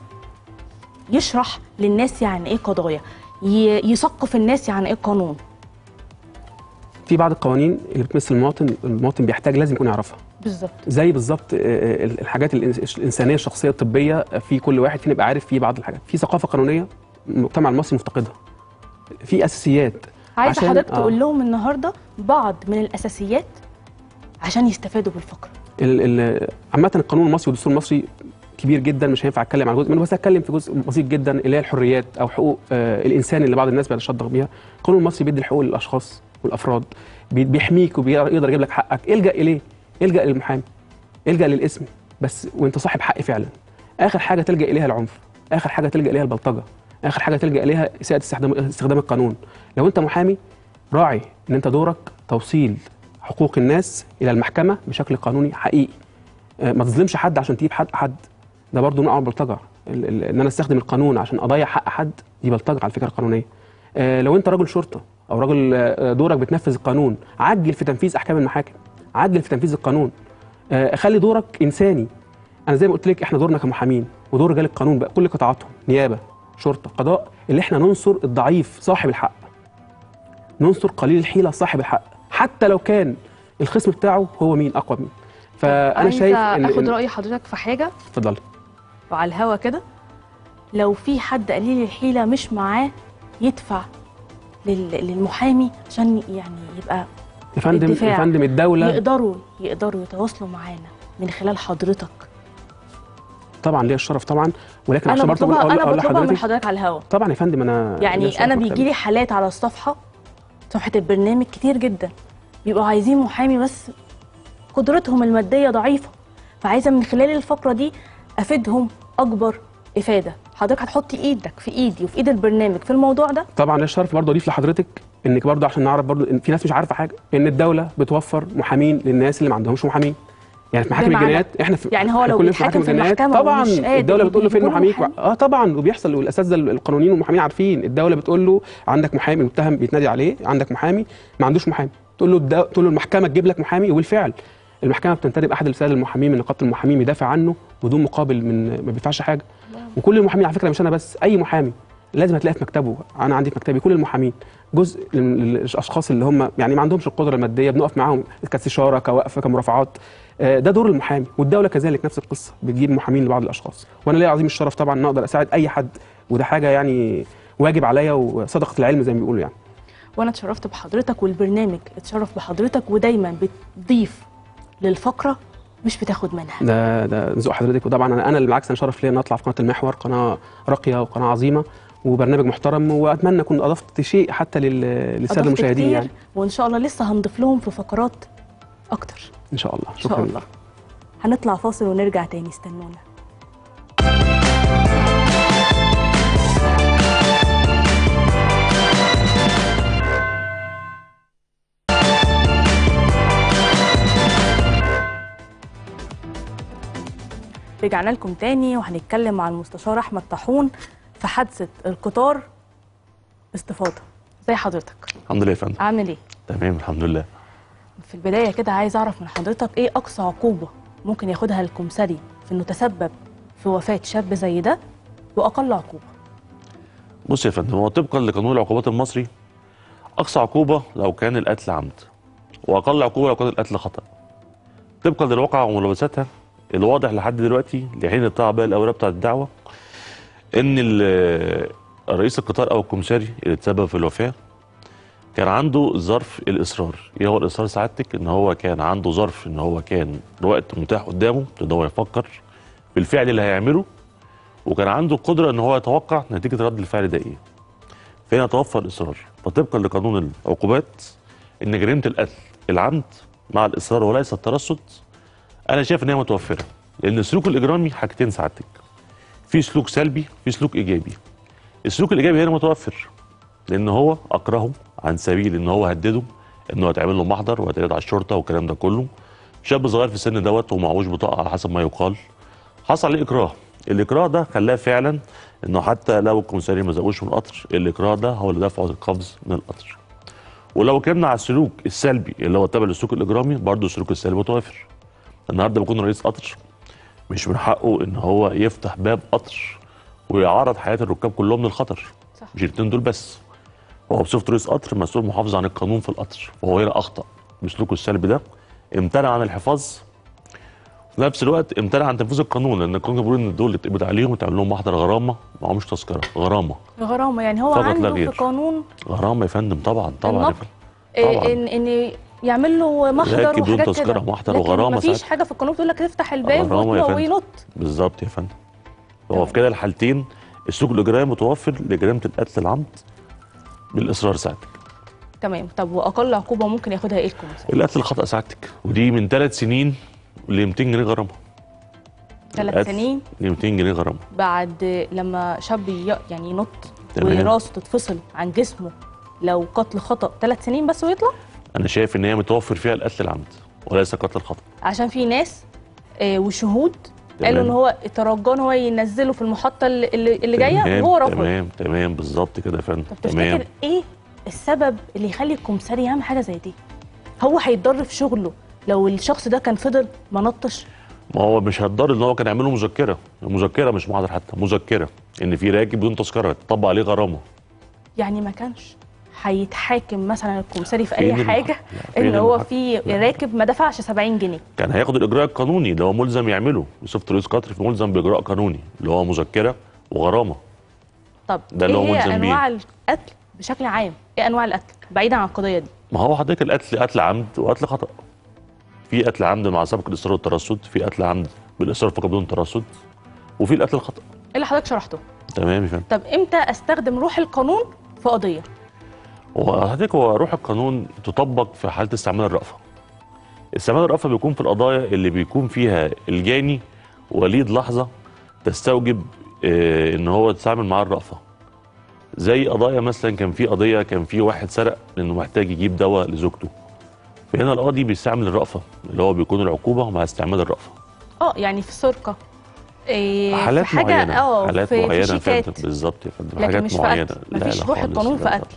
يشرح للناس يعني ايه قضايا ي- يثقف الناس يعني ايه قانون في بعض القوانين اللي بتمس المواطن المواطن بيحتاج لازم يكون يعرفها بالظبط زي بالظبط آه، آه، الحاجات الإنس- الانسانيه الشخصيه الطبيه في كل واحد فينا يبقى عارف في بعض الحاجات في ثقافه قانونيه المجتمع المصري مفتقدها في اساسيات عايزه عشان- حضرتك آه. تقول لهم النهارده بعض من الاساسيات عشان يستفادوا بالفقره ال- ال- عامه القانون المصري والدستور المصري كبير جدا مش هينفع اتكلم عن جزء منه بس هتكلم في جزء بسيط جدا اللي هي الحريات او حقوق آه الانسان اللي بعض الناس بيتشدق بيها القانون المصري بيدي الحقوق للاشخاص والافراد بي- بيحميك وبيقدر يجيب لك حقك الجا اليه الجا للمحامي الجا للاسم بس وانت صاحب حق فعلا اخر حاجه تلجا اليها العنف اخر حاجه تلجا اليها البلطجه اخر حاجه تلجا اليها اساءه استخدام استخدام القانون لو انت محامي راعي ان انت دورك توصيل حقوق الناس الى المحكمه بشكل قانوني حقيقي آه، ما تظلمش حد عشان تجيب حق حد ده برضه نوع من البلطجه ال- ال- ان انا استخدم القانون عشان اضيع حق حد دي بلطجه على الفكره القانونيه آه، لو انت راجل شرطه او راجل آه، دورك بتنفذ القانون عجل في تنفيذ احكام المحاكم عجل في تنفيذ القانون آه، خلي دورك انساني انا زي ما قلت لك احنا دورنا كمحامين ودور رجال القانون بقى كل قطاعاتهم نيابه شرطه قضاء اللي احنا ننصر الضعيف صاحب الحق ننصر قليل الحيله صاحب الحق حتى لو كان الخصم بتاعه هو مين اقوى مين فانا عايزة شايف ان اخد إن- راي حضرتك في حاجه اتفضلي وعلى الهوا كده لو في حد قليل الحيله مش معاه يدفع لل- للمحامي عشان يعني يبقى يا فندم الدفاع. يا فندم الدوله يقدروا يقدروا يتواصلوا معانا من خلال حضرتك طبعا ليا الشرف طبعا ولكن انا عشان برضه بطلبها أقول- انا أقول بطلبها من لحضرتك- حضرتك على الهوا طبعا يا فندم انا ليا يعني الشرف انا والتقدير. بيجي لي حالات على الصفحه صفحه البرنامج كتير جدا بيبقوا عايزين محامي بس قدرتهم الماديه ضعيفه فعايزه من خلال الفقره دي افيدهم اكبر افاده حضرتك هتحطي ايدك في ايدي وفي ايد البرنامج في الموضوع ده طبعا ليا الشرف برضه اضيف لحضرتك انك برضه عشان نعرف برضه ان في ناس مش عارفه حاجه ان الدوله بتوفر محامين للناس اللي ما عندهمش محامين يعني في محاكم بمعنى؟ الجنايات احنا في يعني هو إحنا لو كل بيتحاكم في الجنايات المحكمة طبعا ومش قادر الدوله بتقول له فين بيجيبوا له محاميك محامي؟ اه طبعا وبيحصل والاساتذه القانونيين والمحامين عارفين الدوله بتقول له عندك محامي متهم بيتنادي عليه عندك محامي ما عندوش محامي تقول له الدو... تقول له المحكمه تجيب لك محامي وبالفعل المحكمه بتنتدب احد الساده المحامين من نقابه المحامين يدافع عنه بدون مقابل من ما بيدفعش حاجه وكل المحامين على فكره مش انا بس اي محامي لازم هتلاقي في مكتبه انا عندي في مكتبي كل المحامين جزء من الاشخاص اللي هم يعني ما عندهمش القدره الماديه بنقف معاهم كاستشاره كوقفه كمرافعات آه، ده دور المحامي والدوله كذلك نفس القصه بتجيب محامين لبعض الاشخاص وانا ليا عظيم الشرف طبعا ان اقدر اساعد اي حد وده حاجه يعني واجب عليا وصدقه العلم زي ما بيقولوا يعني وانا اتشرفت بحضرتك والبرنامج اتشرف بحضرتك ودايما بتضيف للفقره مش بتاخد منها ده ده ذوق حضرتك وطبعا انا انا اللي بالعكس انا شرف ليا ان اطلع في قناه المحور قناه راقيه وقناه عظيمه وبرنامج محترم واتمنى اكون اضفت شيء حتى لل- للساده أضفت المشاهدين كتير يعني وان شاء الله لسه هنضيف لهم في فقرات اكتر ان شاء الله ان شاء شكرا الله هنطلع فاصل ونرجع تاني استنونا رجعنا لكم تاني وهنتكلم مع المستشار احمد طاحون في حادثه القطار استفاضه زي حضرتك الحمد لله يا فندم عامل ايه تمام الحمد لله في البداية كده عايز أعرف من حضرتك إيه أقصى عقوبة ممكن ياخدها الكمثري في إنه تسبب في وفاة شاب زي ده وأقل عقوبة بص يا فندم هو طبقا لقانون العقوبات المصري اقصى عقوبه لو كان القتل عمد واقل عقوبه لو كان القتل خطا طبقا للواقع وملابساتها الواضح لحد دلوقتي لحين اطلاع بقى الاوراق بتاعت الدعوه ان ال- رئيس القطار او الكمساري اللي تسبب في الوفاه كان عنده ظرف الاصرار ايه هو الاصرار سعادتك ان هو كان عنده ظرف ان هو كان الوقت متاح قدامه ان هو يفكر بالفعل اللي هيعمله وكان عنده القدره ان هو يتوقع نتيجه رد الفعل ده ايه فهنا توفر الاصرار فطبقا لقانون العقوبات ان جريمه القتل العمد مع الاصرار وليس الترصد انا شايف ان هي متوفره لان السلوك الاجرامي حاجتين سعادتك في سلوك سلبي في سلوك ايجابي السلوك الايجابي هنا متوفر لان هو اكرهه عن سبيل ان هو هدده انه هتعمل له محضر وهتقعد على الشرطه والكلام ده كله شاب صغير في السن دوت ومعهوش بطاقه على حسب ما يقال حصل عليه اكراه الاكراه ده خلاه فعلا انه حتى لو الكمساري ما زقوش من القطر الاكراه ده هو اللي دفعه القفز من القطر ولو اتكلمنا على السلوك السلبي اللي هو تبع للسلوك الاجرامي برضه السلوك السلبي متوافر النهارده بيكون رئيس قطر مش من حقه ان هو يفتح باب قطر ويعرض حياه الركاب كلهم للخطر صح. مش الاثنين دول بس هو بصفته رئيس قطر مسؤول محافظ عن القانون في القطر فهو هنا اخطا بسلوكه السلبي ده امتنع عن الحفاظ في نفس الوقت امتنع عن تنفيذ القانون لان القانون بيقول ان دول اللي اتقبض عليهم يتعمل لهم محضر غرامه معهمش تذكره غرامه غرامة يعني هو فقط لا عنده في غير. قانون غرامه يا فندم طبعا طبعا يا النقد. فندم. إيه طبعاً. إن إن يعمل له محضر راكب بدون وحاجات تذكرة، كده محضر لكن وغرامة مفيش ساعتها. حاجة في القانون بتقول لك تفتح الباب غرامة يا ويطلع فندم. وينط بالظبط يا فندم هو في كده الحالتين السلوك الاجرامي متوفر لجريمه القتل العمد بالاصرار ساعتك تمام طب وأقل عقوبة ممكن ياخدها إيه الكمثري؟ القتل الخطا ساعتك ودي من ثلاث سنين ل 200 جنيه غرامه ثلاث القتل سنين ل 200 جنيه غرامه بعد لما شاب ي- يعني ينط تمام. وراسه تتفصل عن جسمه لو قتل خطأ ثلاث سنين بس ويطلع انا شايف ان هي متوفر فيها القتل العمد وليس قتل الخطا عشان في ناس آه، وشهود تمام. قالوا ان هو ترجاه ان هو ينزله في المحطه اللي, اللي اللي جايه تمام، وهو رفض تمام تمام بالظبط كده يا فندم طب تمام تفتكر ايه السبب اللي يخلي الكمثري يعمل حاجه زي دي هو هيتضر في شغله لو الشخص ده كان فضل ما نطش ما هو مش هتضر ان هو كان يعمل له مذكره مذكره مش محاضر حتى مذكره ان في راكب بدون تذكره تطبق عليه غرامه يعني ما كانش هيتحاكم مثلا الكمساري في فين اي المحاكمة؟ حاجه لا، فين ان هو المحاكمة؟ في لا. راكب ما دفعش 70 جنيه كان هياخد الاجراء القانوني اللي هو ملزم يعمله يوسف رئيس قطر في ملزم باجراء قانوني اللي هو مذكره وغرامه طب ده ايه اللي هو هي ملزم بيه. انواع القتل بشكل عام ايه انواع القتل بعيدا عن القضيه دي ما هو حضرتك القتل قتل عمد وقتل خطا في قتل عمد مع سبق الاصرار والترصد في قتل عمد بالاصرار فقط بدون ترصد وفي القتل الخطا إيه اللي حضرتك شرحته تمام يا فندم طب امتى استخدم روح القانون في قضيه هو حضرتك هو روح القانون تطبق في حاله استعمال الرأفه استعمال الرأفه بيكون في القضايا اللي بيكون فيها الجاني وليد لحظه تستوجب آه، ان هو يتعامل معاه الرأفه زي قضايا مثلا كان في قضيه كان في واحد سرق لانه محتاج يجيب دواء لزوجته فهنا القاضي بيستعمل الرأفه اللي هو بيكون العقوبه مع استعمال الرأفه اه يعني في السرقه إيه حالات في حاجه معينه اه حالات في معينه في شيكات فهمت بالظبط يا فندم لكن حاجات مش في معينه قتل لا، مفيش لا روح خالص، القانون في لا، قتل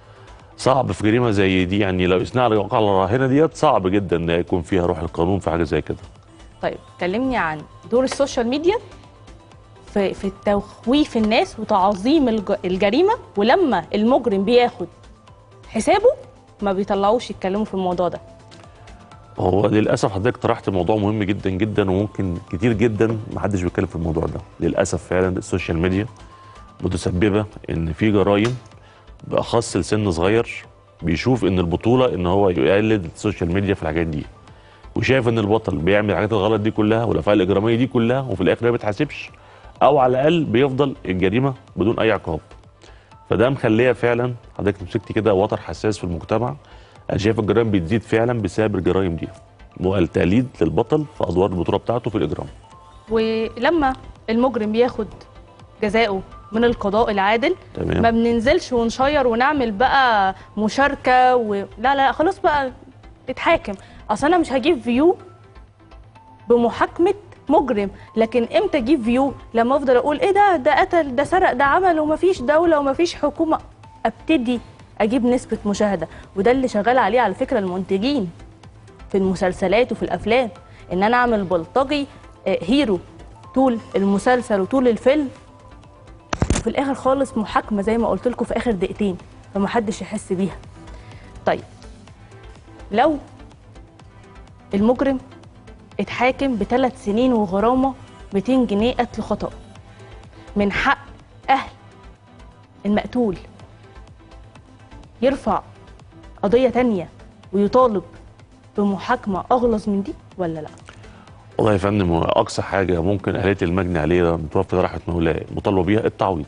صعب في جريمه زي دي يعني لو قسناها على الواقع الراهنه ديت صعب جدا ان يكون فيها روح القانون في حاجه زي كده طيب كلمني عن دور السوشيال ميديا في في تخويف الناس وتعظيم الج- الجريمه ولما المجرم بياخد حسابه ما بيطلعوش يتكلموا في الموضوع ده هو للاسف حضرتك طرحت موضوع مهم جدا جدا وممكن كتير جدا ما حدش بيتكلم في الموضوع ده للاسف فعلا السوشيال ميديا متسببه ان في جرائم باخص لسن صغير بيشوف ان البطوله ان هو يقلد السوشيال ميديا في الحاجات دي وشايف ان البطل بيعمل الحاجات الغلط دي كلها والافعال الاجراميه دي كلها وفي الاخر ما بيتحاسبش او على الاقل بيفضل الجريمه بدون اي عقاب فده مخليه فعلا حضرتك مسكتي كده وتر حساس في المجتمع انا شايف الجرائم بتزيد فعلا بسبب الجرائم دي والتقليد للبطل في ادوار البطوله بتاعته في الاجرام ولما المجرم بياخد جزاؤه من القضاء العادل تمام. ما بننزلش ونشير ونعمل بقى مشاركه و... لا لا خلاص بقى اتحاكم اصل انا مش هجيب فيو بمحاكمه مجرم لكن امتى اجيب فيو لما افضل اقول ايه ده ده قتل ده سرق ده عمل ومفيش دوله ومفيش حكومه ابتدي اجيب نسبه مشاهده وده اللي شغال عليه على فكره المنتجين في المسلسلات وفي الافلام ان انا اعمل بلطجي آه، هيرو طول المسلسل وطول الفيلم وفي الاخر خالص محاكمه زي ما قلت لكم في اخر دقيقتين فمحدش يحس بيها طيب لو المجرم اتحاكم بثلاث سنين وغرامه 200 جنيه قتل خطأ من حق اهل المقتول يرفع قضيه تانية ويطالب بمحاكمه اغلظ من دي ولا لا والله يا فندم هو اقصى حاجه ممكن اهليه المجني عليه متوفى رحمه مولاه مطالبه بيها التعويض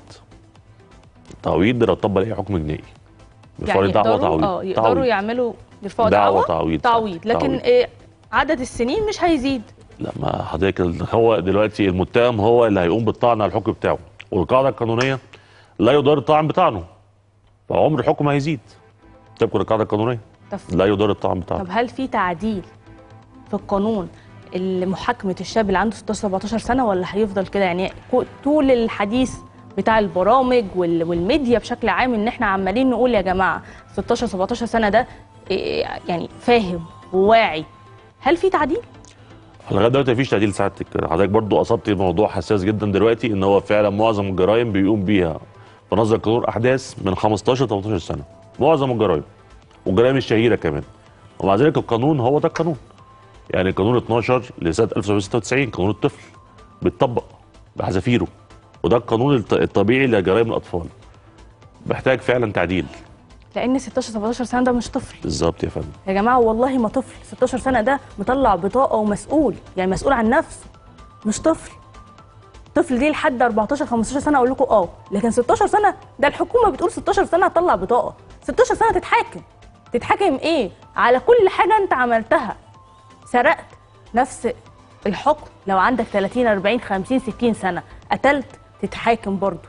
التعويض ده لو طبق اي حكم جنائي بفرض دعوه يقدروا تعويض اه يقدروا تعويض. يعملوا يرفعوا دعوة دعوة تعويض. تعويض لكن تعويض. إيه عدد السنين مش هيزيد لا ما حضرتك ال- هو دلوقتي المتهم هو اللي هيقوم بالطعن على الحكم بتاعه والقاعده القانونيه لا يدار الطعن بطعنه فعمر الحكم هيزيد تذكر القاعده القانونيه طب, لا يدار الطعن بطعنه طب هل في تعديل في القانون لمحاكمة الشاب اللي عنده 16 17 سنة ولا هيفضل كده يعني كو- طول الحديث بتاع البرامج وال- والميديا بشكل عام ان احنا عمالين نقول يا جماعة 16 17 سنة ده إيه يعني فاهم وواعي هل في تعديل؟ لغايه دلوقتي مفيش تعديل سعادتك حضرتك برضو اصبت موضوع حساس جدا دلوقتي ان هو فعلا معظم الجرائم بيقوم بيها في نظر قانون احداث من 15 18 سنه معظم الجرائم والجرائم الشهيره كمان ومع ذلك القانون هو ده القانون يعني قانون 12 لسنه 1996 قانون الطفل بيتطبق بحذافيره وده القانون الط- الطبيعي لجرائم الاطفال محتاج فعلا تعديل لان 16 17 سنة ده مش طفل بالظبط يا فندم يا جماعه والله ما طفل 16 سنه ده مطلع بطاقه ومسؤول يعني مسؤول عن نفسه مش طفل طفل دي لحد 14 15 سنه اقول لكم اه لكن 16 سنه ده الحكومه بتقول 16 سنه هتطلع بطاقه 16 سنه تتحاكم تتحاكم ايه على كل حاجه انت عملتها سرقت نفس الحكم لو عندك 30 40 50 60 سنه قتلت تتحاكم برضه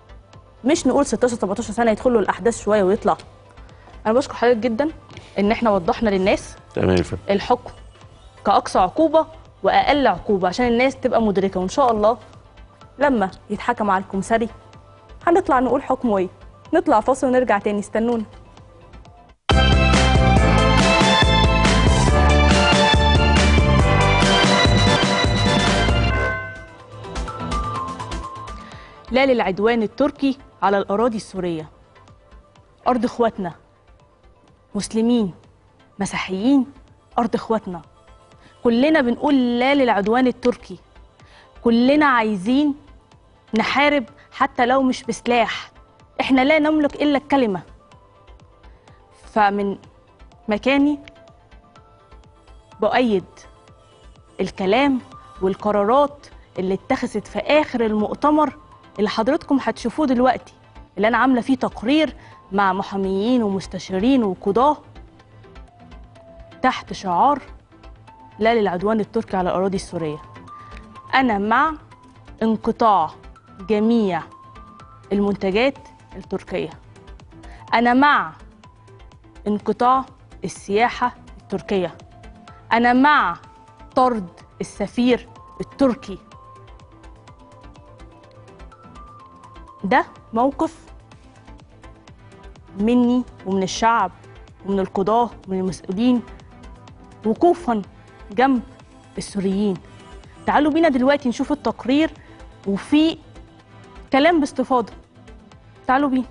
مش نقول 16 17 سنه يدخلوا الاحداث شويه ويطلع انا بشكر حضرتك جدا ان احنا وضحنا للناس تمام يا فندم الحكم كاقصى عقوبه واقل عقوبه عشان الناس تبقى مدركه وان شاء الله لما يتحكم على الكمساري هنطلع نقول حكمه ايه نطلع فاصل ونرجع تاني استنونا لا للعدوان التركي على الأراضي السورية ارض اخواتنا مسلمين مسيحيين ارض اخواتنا كلنا بنقول لا للعدوان التركي كلنا عايزين نحارب حتى لو مش بسلاح احنا لا نملك الا الكلمه فمن مكاني بؤيد الكلام والقرارات اللي اتخذت في اخر المؤتمر اللي حضرتكم هتشوفوه دلوقتي اللي انا عامله فيه تقرير مع محاميين ومستشارين وقضاه تحت شعار لا للعدوان التركي على الاراضي السوريه انا مع انقطاع جميع المنتجات التركيه انا مع انقطاع السياحه التركيه انا مع طرد السفير التركي ده موقف مني ومن الشعب ومن القضاة ومن المسؤولين وقوفا جنب السوريين تعالوا بينا دلوقتي نشوف التقرير وفي كلام باستفاضة تعالوا بينا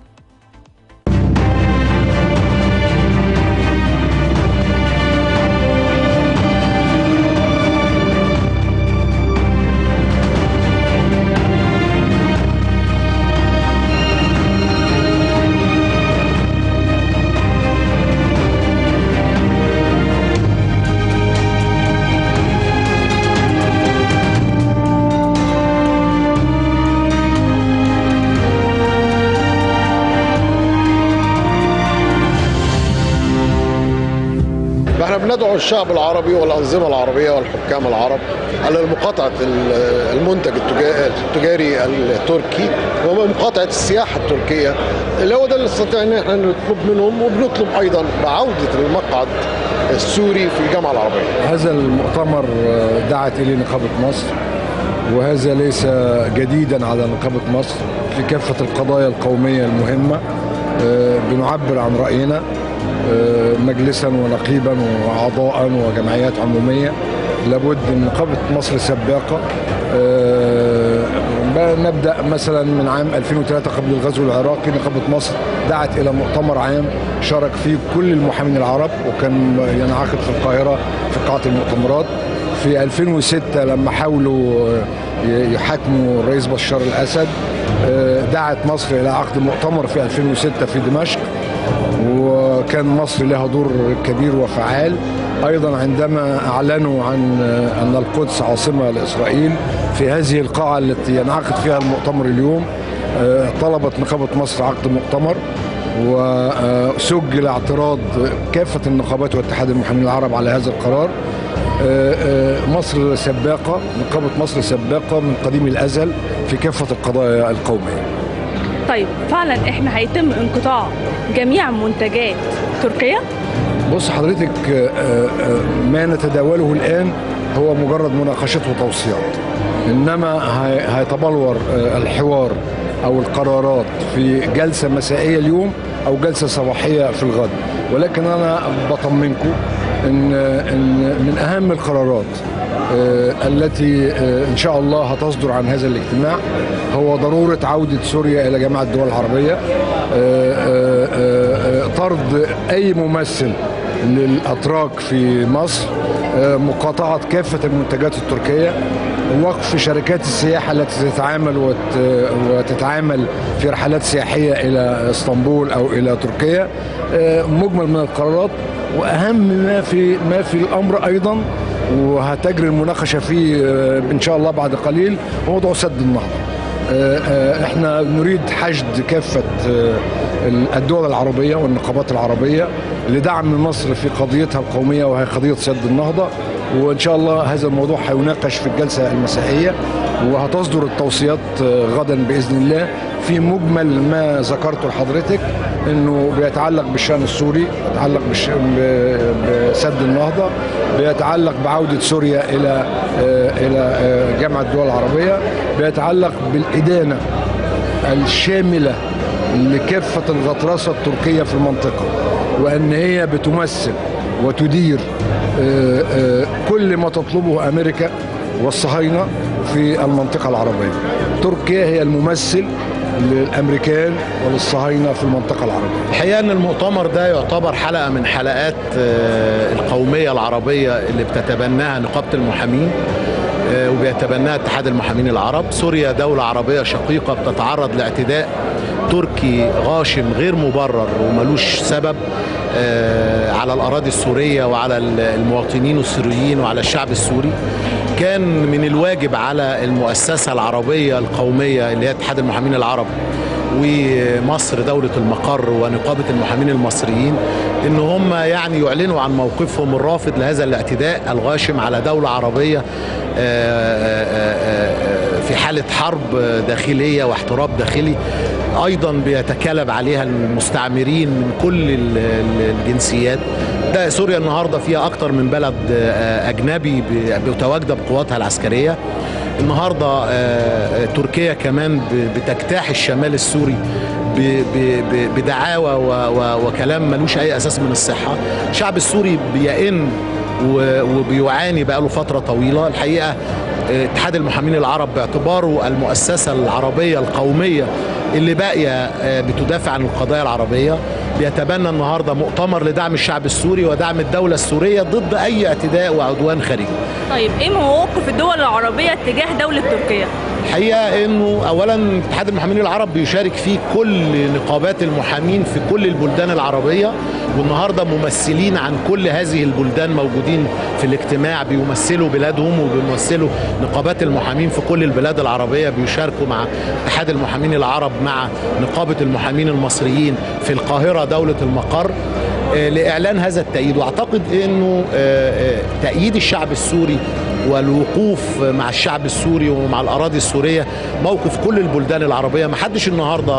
فاحنا بندعو الشعب العربي والانظمه العربيه والحكام العرب على مقاطعه ال- المنتج التجا- التجاري التركي ومقاطعه السياحه التركيه اللي هو ده اللي نستطيع ان احنا نطلب منهم وبنطلب ايضا بعوده المقعد السوري في الجامعه العربيه. هذا المؤتمر آه، دعت اليه نقابه مصر وهذا ليس جديدا على نقابه مصر في كافه القضايا القوميه المهمه آه، بنعبر عن راينا آه، مجلسا ونقيبا واعضاء وجمعيات عموميه لابد ان نقابه مصر سباقه آه، نبدا مثلا من عام 2003 قبل الغزو العراقي نقابه مصر دعت الى مؤتمر عام شارك فيه كل المحامين العرب وكان ينعقد في القاهره في قاعه المؤتمرات في 2006 لما حاولوا ي- يحاكموا الرئيس بشار الاسد آه، دعت مصر الى عقد مؤتمر في 2006 في دمشق وكان مصر لها دور كبير وفعال ايضا عندما اعلنوا عن ان القدس عاصمه لاسرائيل في هذه القاعه التي ينعقد فيها المؤتمر اليوم آه، طلبت نقابه مصر عقد مؤتمر وسجل اعتراض كافه النقابات واتحاد المحامين العرب على هذا القرار آه، آه، مصر سباقه نقابه مصر سباقه من قديم الازل في كافه القضايا القوميه طيب فعلا احنا هيتم انقطاع جميع منتجات تركيا بص حضرتك آه، آه، ما نتداوله الآن هو مجرد مناقشات وتوصيات إنما هي- هيتبلور آه، الحوار أو القرارات في جلسة مسائية اليوم أو جلسة صباحية في الغد ولكن أنا بطمنكم إن إن من أهم القرارات آه، التي آه، إن شاء الله هتصدر عن هذا الاجتماع هو ضرورة عودة سوريا إلى جامعة الدول العربية آه، آه، آه، آه، طرد أي ممثل للأتراك في مصر آه، مقاطعة كافة المنتجات التركية وقف شركات السياحة التي تتعامل وت- وتتعامل في رحلات سياحية إلى اسطنبول أو إلى تركيا آه، مجمل من القرارات وأهم ما في ما في الأمر أيضا وهتجري المناقشة فيه آه، إن شاء الله بعد قليل هو موضوع سد النهضة آه، آه، احنا نريد حشد كافة آه، الدول العربية والنقابات العربية لدعم مصر في قضيتها القومية وهي قضية سد النهضة وإن شاء الله هذا الموضوع هيناقش في الجلسة المسائية وهتصدر التوصيات آه، غدا بإذن الله في مجمل ما ذكرته لحضرتك انه بيتعلق بالشان السوري بيتعلق بالش... ب- بسد النهضه بيتعلق بعوده سوريا الى آه، الى آه، جامعه الدول العربيه بيتعلق بالادانه الشامله لكافه الغطرسه التركيه في المنطقه وان هي بتمثل وتدير آه، آه، كل ما تطلبه امريكا والصهاينه في المنطقه العربيه. تركيا هي الممثل للامريكان وللصهاينه في المنطقه العربيه الحقيقه ان المؤتمر ده يعتبر حلقه من حلقات آه، القوميه العربيه اللي بتتبناها نقابه المحامين آه، وبيتبناها اتحاد المحامين العرب سوريا دوله عربيه شقيقه بتتعرض لاعتداء تركي غاشم غير مبرر وملوش سبب آه، على الاراضي السوريه وعلى المواطنين السوريين وعلى الشعب السوري كان من الواجب على المؤسسه العربيه القوميه اللي هي اتحاد المحامين العرب ومصر دولة المقر ونقابة المحامين المصريين ان هم يعني يعلنوا عن موقفهم الرافض لهذا الاعتداء الغاشم على دولة عربية آه، آه، آه، في حالة حرب داخلية واحتراب داخلي ايضا بيتكالب عليها المستعمرين من كل ال- ال- الجنسيات ده سوريا النهارده فيها اكتر من بلد آه، اجنبي ب- متواجده بقواتها العسكريه النهارده آه، آه، تركيا كمان ب- بتجتاح الشمال السوري ب- ب- ب- بدعاوى و- و- وكلام ملوش اي اساس من الصحه الشعب السوري بيئن و- وبيعاني بقاله فتره طويله الحقيقه آه، اتحاد المحامين العرب باعتباره المؤسسه العربيه القوميه اللي باقيه آه، بتدافع عن القضايا العربيه بيتبنى النهارده مؤتمر لدعم الشعب السوري ودعم الدوله السوريه ضد اي اعتداء وعدوان خارجي طيب ايه مواقف الدول العربيه تجاه دوله تركيا الحقيقه انه اولا اتحاد المحامين العرب بيشارك فيه كل نقابات المحامين في كل البلدان العربيه والنهارده ممثلين عن كل هذه البلدان موجودين في الاجتماع بيمثلوا بلادهم وبيمثلوا نقابات المحامين في كل البلاد العربيه بيشاركوا مع اتحاد المحامين العرب مع نقابه المحامين المصريين في القاهره دوله المقر آه، لاعلان هذا التأييد واعتقد انه آه، آه، تأييد الشعب السوري والوقوف مع الشعب السوري ومع الاراضي السوريه موقف كل البلدان العربيه ما حدش النهارده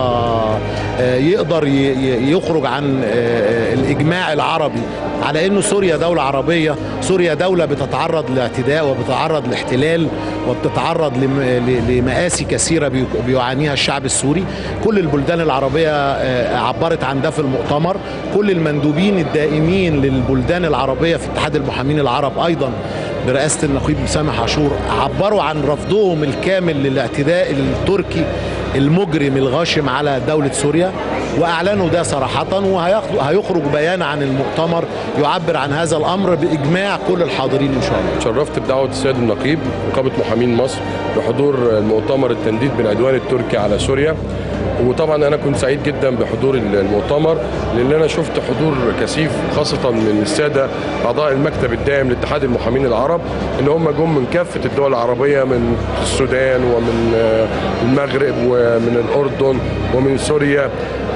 آه، يقدر ي- ي- يخرج عن آه، الاجماع العربي على انه سوريا دوله عربيه سوريا دوله بتتعرض لاعتداء وبتتعرض لاحتلال وبتتعرض لم- ل- لمآسي كثيره بي- بيعانيها الشعب السوري كل البلدان العربيه آه، عبرت عن ده في المؤتمر كل المندوبين الدائمين للبلدان العربيه في اتحاد المحامين العرب ايضا برئاسه النقيب سامح عاشور عبروا عن رفضهم الكامل للاعتداء التركي المجرم الغاشم على دوله سوريا واعلنوا ده صراحه وهيخرج بيان عن المؤتمر يعبر عن هذا الامر باجماع كل الحاضرين ان شاء الله تشرفت بدعوة السيد النقيب نقابة محامين مصر بحضور المؤتمر التنديد بالعدوان التركي على سوريا وطبعا انا كنت سعيد جدا بحضور المؤتمر لان انا شفت حضور كثيف خاصه من الساده اعضاء المكتب الدائم لاتحاد المحامين العرب ان هم جم من كافه الدول العربيه من السودان ومن آه، المغرب ومن الاردن ومن سوريا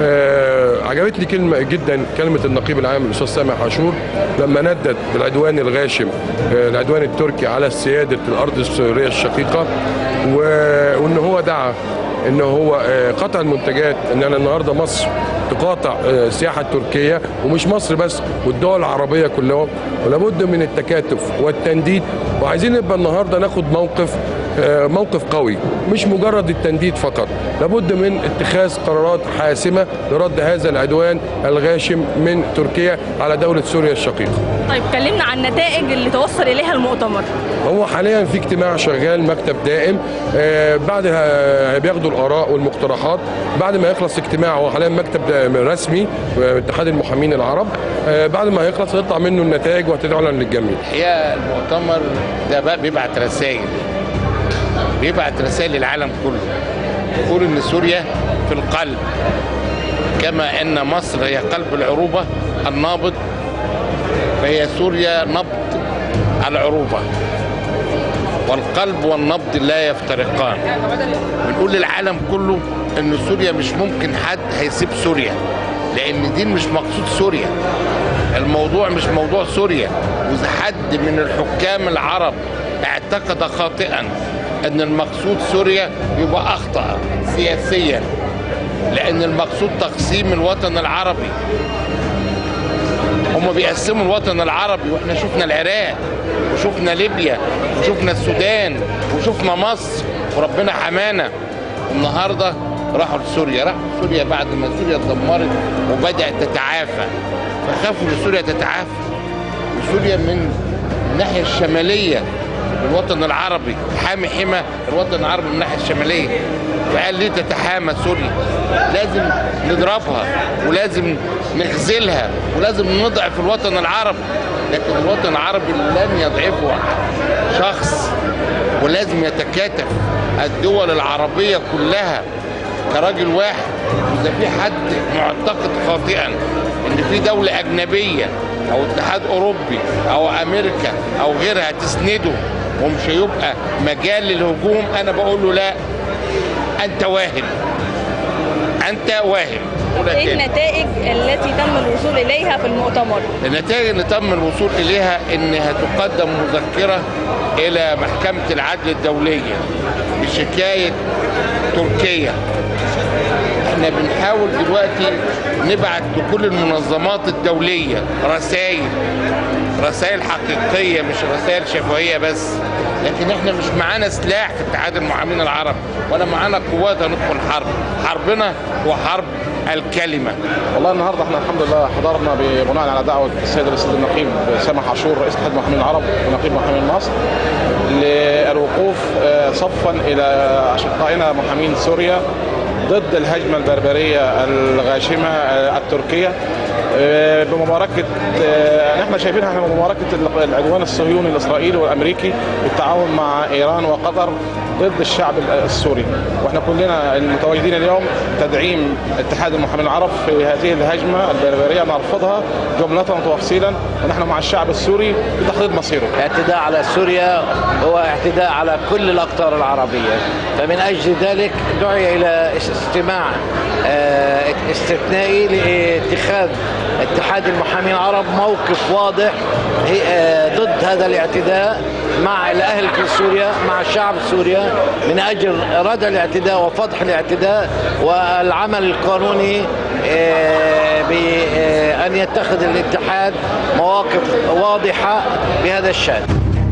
آه، عجبتني كلمه جدا كلمه النقيب العام الاستاذ سامح عاشور لما ندد بالعدوان الغاشم آه، العدوان التركي على سياده الارض السوريه الشقيقه و- وان هو دعا ان هو آه، قطع المنتجات ان انا النهارده مصر تقاطع آه، السياحه التركيه ومش مصر بس والدول العربيه كلهم ولابد من التكاتف والتنديد وعايزين نبقى النهارده ناخد موقف آه، موقف قوي مش مجرد التنديد فقط لابد من اتخاذ قرارات حاسمه لرد هذا العدوان الغاشم من تركيا على دوله سوريا الشقيقه طيب كلمنا عن النتائج اللي توصل اليها المؤتمر هو حاليا في اجتماع شغال مكتب دائم آه، بعد ه- بياخدوا الاراء والمقترحات بعد ما يخلص اجتماع هو حاليا مكتب دائم رسمي آه، اتحاد المحامين العرب آه، بعد ما هيخلص هيطلع منه النتائج وهتعلن للجميع الحقيقه المؤتمر ده بقى بيبعت رسائل بيبعت رسائل للعالم كله يقول ان سوريا في القلب كما ان مصر هي قلب العروبه النابض فهي سوريا نبض العروبه والقلب والنبض لا يفترقان بنقول للعالم كله ان سوريا مش ممكن حد هيسيب سوريا لان دي مش مقصود سوريا الموضوع مش موضوع سوريا واذا حد من الحكام العرب اعتقد خاطئا ان المقصود سوريا يبقى اخطا سياسيا لان المقصود تقسيم الوطن العربي هم بيقسموا الوطن العربي واحنا شفنا العراق وشفنا ليبيا وشفنا السودان وشفنا مصر وربنا حمانا النهارده راحوا لسوريا راحوا لسوريا بعد ما سوريا اتدمرت وبدات تتعافى فخافوا ان سوريا تتعافى وسوريا من الناحيه الشماليه الوطن العربي حامي حمى الوطن العربي من الناحيه الشماليه فقال ليه تتحامى سوريا لازم نضربها ولازم نخذلها ولازم نضعف الوطن العربي لكن الوطن العربي لن يضعفه شخص ولازم يتكاتف الدول العربية كلها كراجل واحد إذا في حد معتقد خاطئا إن في دولة أجنبية أو اتحاد أوروبي أو أمريكا أو غيرها تسنده ومش هيبقى مجال للهجوم أنا بقول له لا أنت واهم أنت واهم قولها ايه تاني. النتائج التي تم الوصول اليها في المؤتمر؟ النتائج اللي تم الوصول اليها انها تقدم مذكره الى محكمه العدل الدوليه بشكايه تركيا احنا بنحاول دلوقتي نبعت لكل المنظمات الدوليه رسائل رسائل حقيقيه مش رسائل شفويه بس لكن احنا مش معانا سلاح في اتحاد المحامين العرب ولا معانا قوات هندخل حرب حربنا هو حرب الكلمه والله النهارده احنا الحمد لله حضرنا بناء على دعوه السيد الاستاذ النقيب سامح عاشور رئيس اتحاد المحامين العرب ونقيب محامين مصر للوقوف آه، صفا الى اشقائنا محامين سوريا ضد الهجمه البربريه الغاشمه آه، التركيه آه، بمباركه آه، احنا شايفينها احنا بمباركه العدوان الصهيوني الاسرائيلي والامريكي بالتعاون مع ايران وقطر ضد الشعب السوري واحنا كلنا المتواجدين اليوم تدعيم اتحاد المحامين العرب في هذه الهجمه البربريه نرفضها جمله وتفصيلا ونحن مع الشعب السوري بتحديد مصيره اعتداء على سوريا هو اعتداء على كل الاقطار العربيه فمن اجل ذلك دعي الى استماع آه، استثنائي لاتخاذ اتحاد المحامين العرب موقف واضح هي- آه، ضد هذا الاعتداء مع الاهل في سوريا مع شعب سوريا من اجل ردع الاعتداء وفضح الاعتداء والعمل القانوني آه، بأن يتخذ الاتحاد مواقف واضحة بهذا الشأن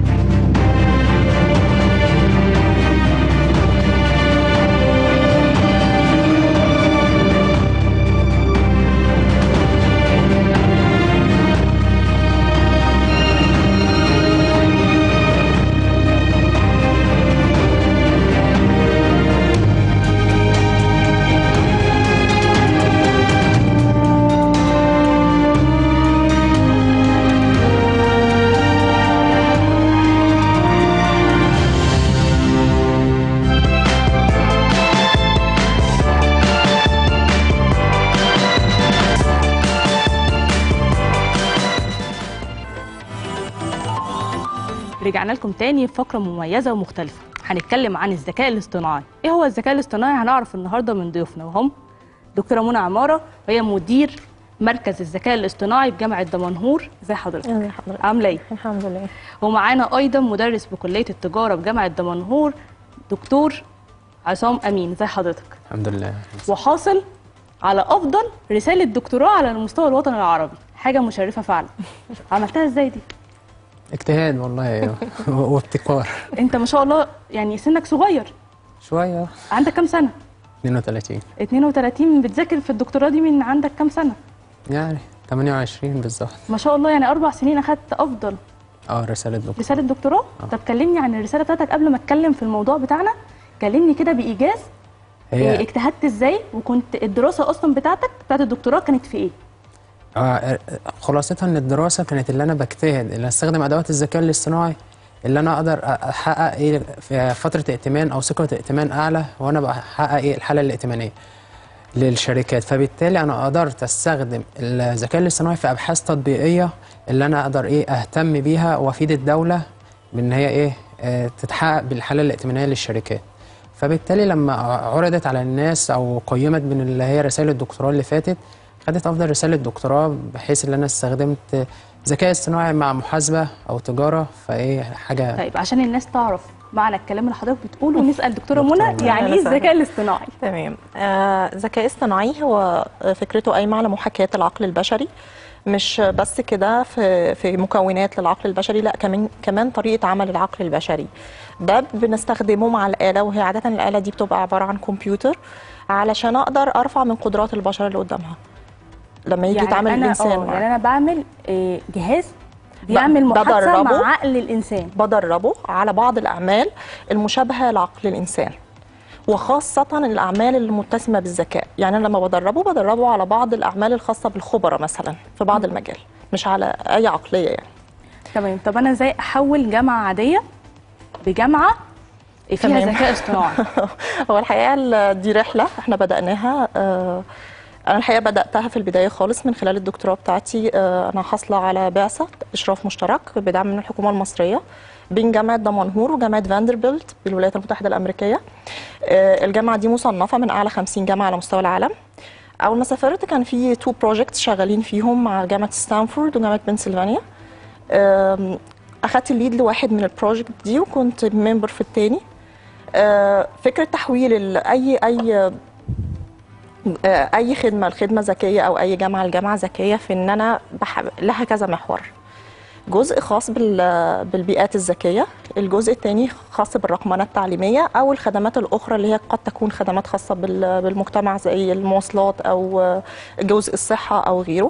رجعنا لكم تاني في فقرة مميزة ومختلفة هنتكلم عن الذكاء الاصطناعي ايه هو الذكاء الاصطناعي هنعرف النهارده من ضيوفنا وهم دكتورة منى عمارة وهي مدير مركز الذكاء الاصطناعي بجامعة دمنهور ازي حضرتك ازي حضرتك عاملة ايه الحمد لله ومعانا ايضا مدرس بكلية التجارة بجامعة دمنهور دكتور عصام امين ازي حضرتك الحمد لله وحاصل على افضل رسالة دكتوراه على مستوى الوطن العربي حاجة مشرفة فعلا عملتها ازاي دي اجتهاد والله وابتكار انت ما شاء الله يعني سنك صغير شويه عندك كام سنه 32 32 بتذاكر في الدكتوراه دي من عندك كام سنه يعني 28 بالظبط ما شاء الله يعني اربع سنين اخدت افضل اه رساله دكتور رساله دكتوراه طب كلمني عن الرساله بتاعتك قبل ما اتكلم في الموضوع بتاعنا كلمني كده بايجاز هي- إيه اجتهدت ازاي وكنت الدراسه اصلا بتاعتك بتاعت الدكتوراه كانت في ايه آه خلاصتها ان الدراسه كانت اللي انا بجتهد اللي استخدم ادوات الذكاء الاصطناعي اللي انا اقدر احقق ايه في فتره ائتمان او ثقه ائتمان اعلى وانا بحقق ايه الحاله الائتمانيه للشركات فبالتالي انا قدرت استخدم الذكاء الاصطناعي في ابحاث تطبيقيه اللي انا اقدر ايه اهتم بيها وافيد الدوله بان هي ايه آه تتحقق بالحاله الائتمانيه للشركات فبالتالي لما عرضت على الناس او قيمت من اللي هي رسائل الدكتوراه اللي فاتت خدت افضل رساله دكتوراه بحيث ان انا استخدمت ذكاء اصطناعي مع محاسبه او تجاره فايه حاجه طيب عشان الناس تعرف معنى الكلام اللي حضرتك بتقوله ونسال دكتوره دكتورة منى منى. يعني أهلا ايه وسهلا. الذكاء الاصطناعي تمام آه، ذكاء اصطناعي هو فكرته قايمه على محاكاه العقل البشري مش بس كده في في مكونات للعقل البشري لا كمان كمان طريقه عمل العقل البشري ده بنستخدمه مع الاله وهي عاده الاله دي بتبقى عباره عن كمبيوتر علشان اقدر ارفع من قدرات البشر اللي قدامها لما يجي يعني يتعامل أنا الانسان اه يعني انا بعمل إيه، جهاز بيعمل محادثه بدربه. مع عقل الانسان بدربه على بعض الأعمال المشابهة لعقل الإنسان وخاصة الأعمال المتسمة بالذكاء يعني أنا لما بدربه بدربه على بعض الأعمال الخاصة بالخبراء مثلا في بعض المجال مش على أي عقلية يعني تمام طب انا ازاي احول جامعه عاديه بجامعه فيها تمام. ذكاء اصطناعي هو الحقيقة ال- دي رحلة احنا بدأناها آه، أنا الحقيقة بدأتها في البداية خالص من خلال الدكتوراه بتاعتي آه، أنا حاصلة على بعثة إشراف مشترك بدعم من الحكومة المصرية بين جامعة دمنهور وجامعة فاندربيلت بالولايات المتحدة الأمريكية آه، الجامعة دي مصنفة من أعلى 50 جامعة على مستوى العالم أول ما سافرت كان في تو بروجكتس شغالين فيهم مع جامعة ستانفورد وجامعة بنسلفانيا آم، أخدت الليد لواحد من البروجكت دي وكنت ممبر في التاني آه، فكره تحويل ال- اي اي آه، اي خدمه لخدمه ذكيه او اي جامعه لجامعه ذكيه في ان انا بح... لها كذا محور جزء خاص بال... بالبيئات الذكيه الجزء الثاني خاص بالرقمنه التعليميه او الخدمات الاخرى اللي هي قد تكون خدمات خاصه بال... بالمجتمع زي المواصلات او آه، جزء الصحه او غيره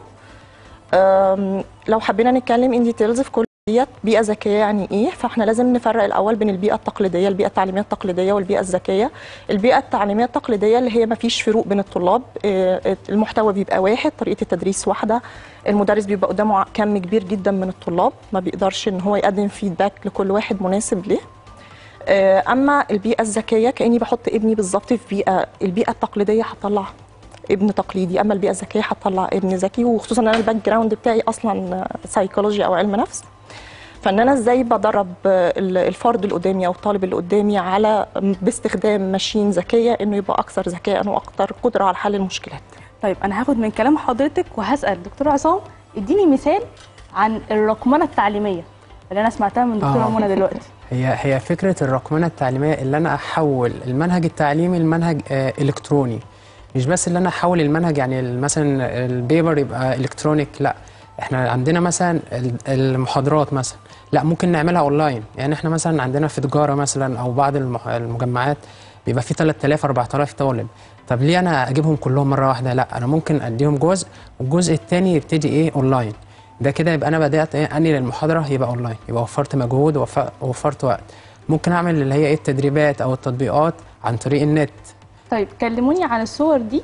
أم، لو حبينا نتكلم ان ديتيلز في كل ديت بيئه ذكيه يعني ايه فاحنا لازم نفرق الاول بين البيئه التقليديه البيئه التعليميه التقليديه والبيئه الذكيه البيئه التعليميه التقليديه اللي هي ما فيش فروق بين الطلاب إيه، المحتوى بيبقى واحد طريقه التدريس واحده المدرس بيبقى قدامه كم كبير جدا من الطلاب ما بيقدرش ان هو يقدم فيدباك لكل واحد مناسب ليه آه، اما البيئه الذكيه كاني بحط ابني بالظبط في بيئه البيئه التقليديه هطلع ابن تقليدي اما البيئه الذكيه هتطلع ابن ذكي وخصوصا ان انا الباك جراوند بتاعي اصلا سايكولوجي او علم نفس فان انا ازاي بدرب ال- الفرد اللي قدامي او الطالب اللي قدامي على باستخدام ماشين ذكيه انه يبقى اكثر ذكاء واكثر قدره على حل المشكلات طيب انا هاخد من كلام حضرتك وهسال دكتور عصام اديني مثال عن الرقمنه التعليميه اللي انا سمعتها من دكتوره آه. منى دلوقتي هي هي فكره الرقمنه التعليميه اللي انا احول المنهج التعليمي لمنهج آه، الكتروني مش بس اللي انا احول المنهج يعني ال- مثلا البيبر يبقى الكترونيك لا احنا عندنا مثلا ال- المحاضرات مثلا لا ممكن نعملها اونلاين يعني احنا مثلا عندنا في تجاره مثلا او بعض المح- المجمعات بيبقى في 3000 4000 طالب طب ليه انا اجيبهم كلهم مره واحده لا انا ممكن اديهم جزء والجزء الثاني يبتدي ايه اونلاين ده كده يبقى انا بدات ايه انقل المحاضره يبقى اونلاين يبقى وفرت مجهود ووف- ووفرت وقت ممكن اعمل اللي هي ايه التدريبات او التطبيقات عن طريق النت طيب كلموني عن الصور دي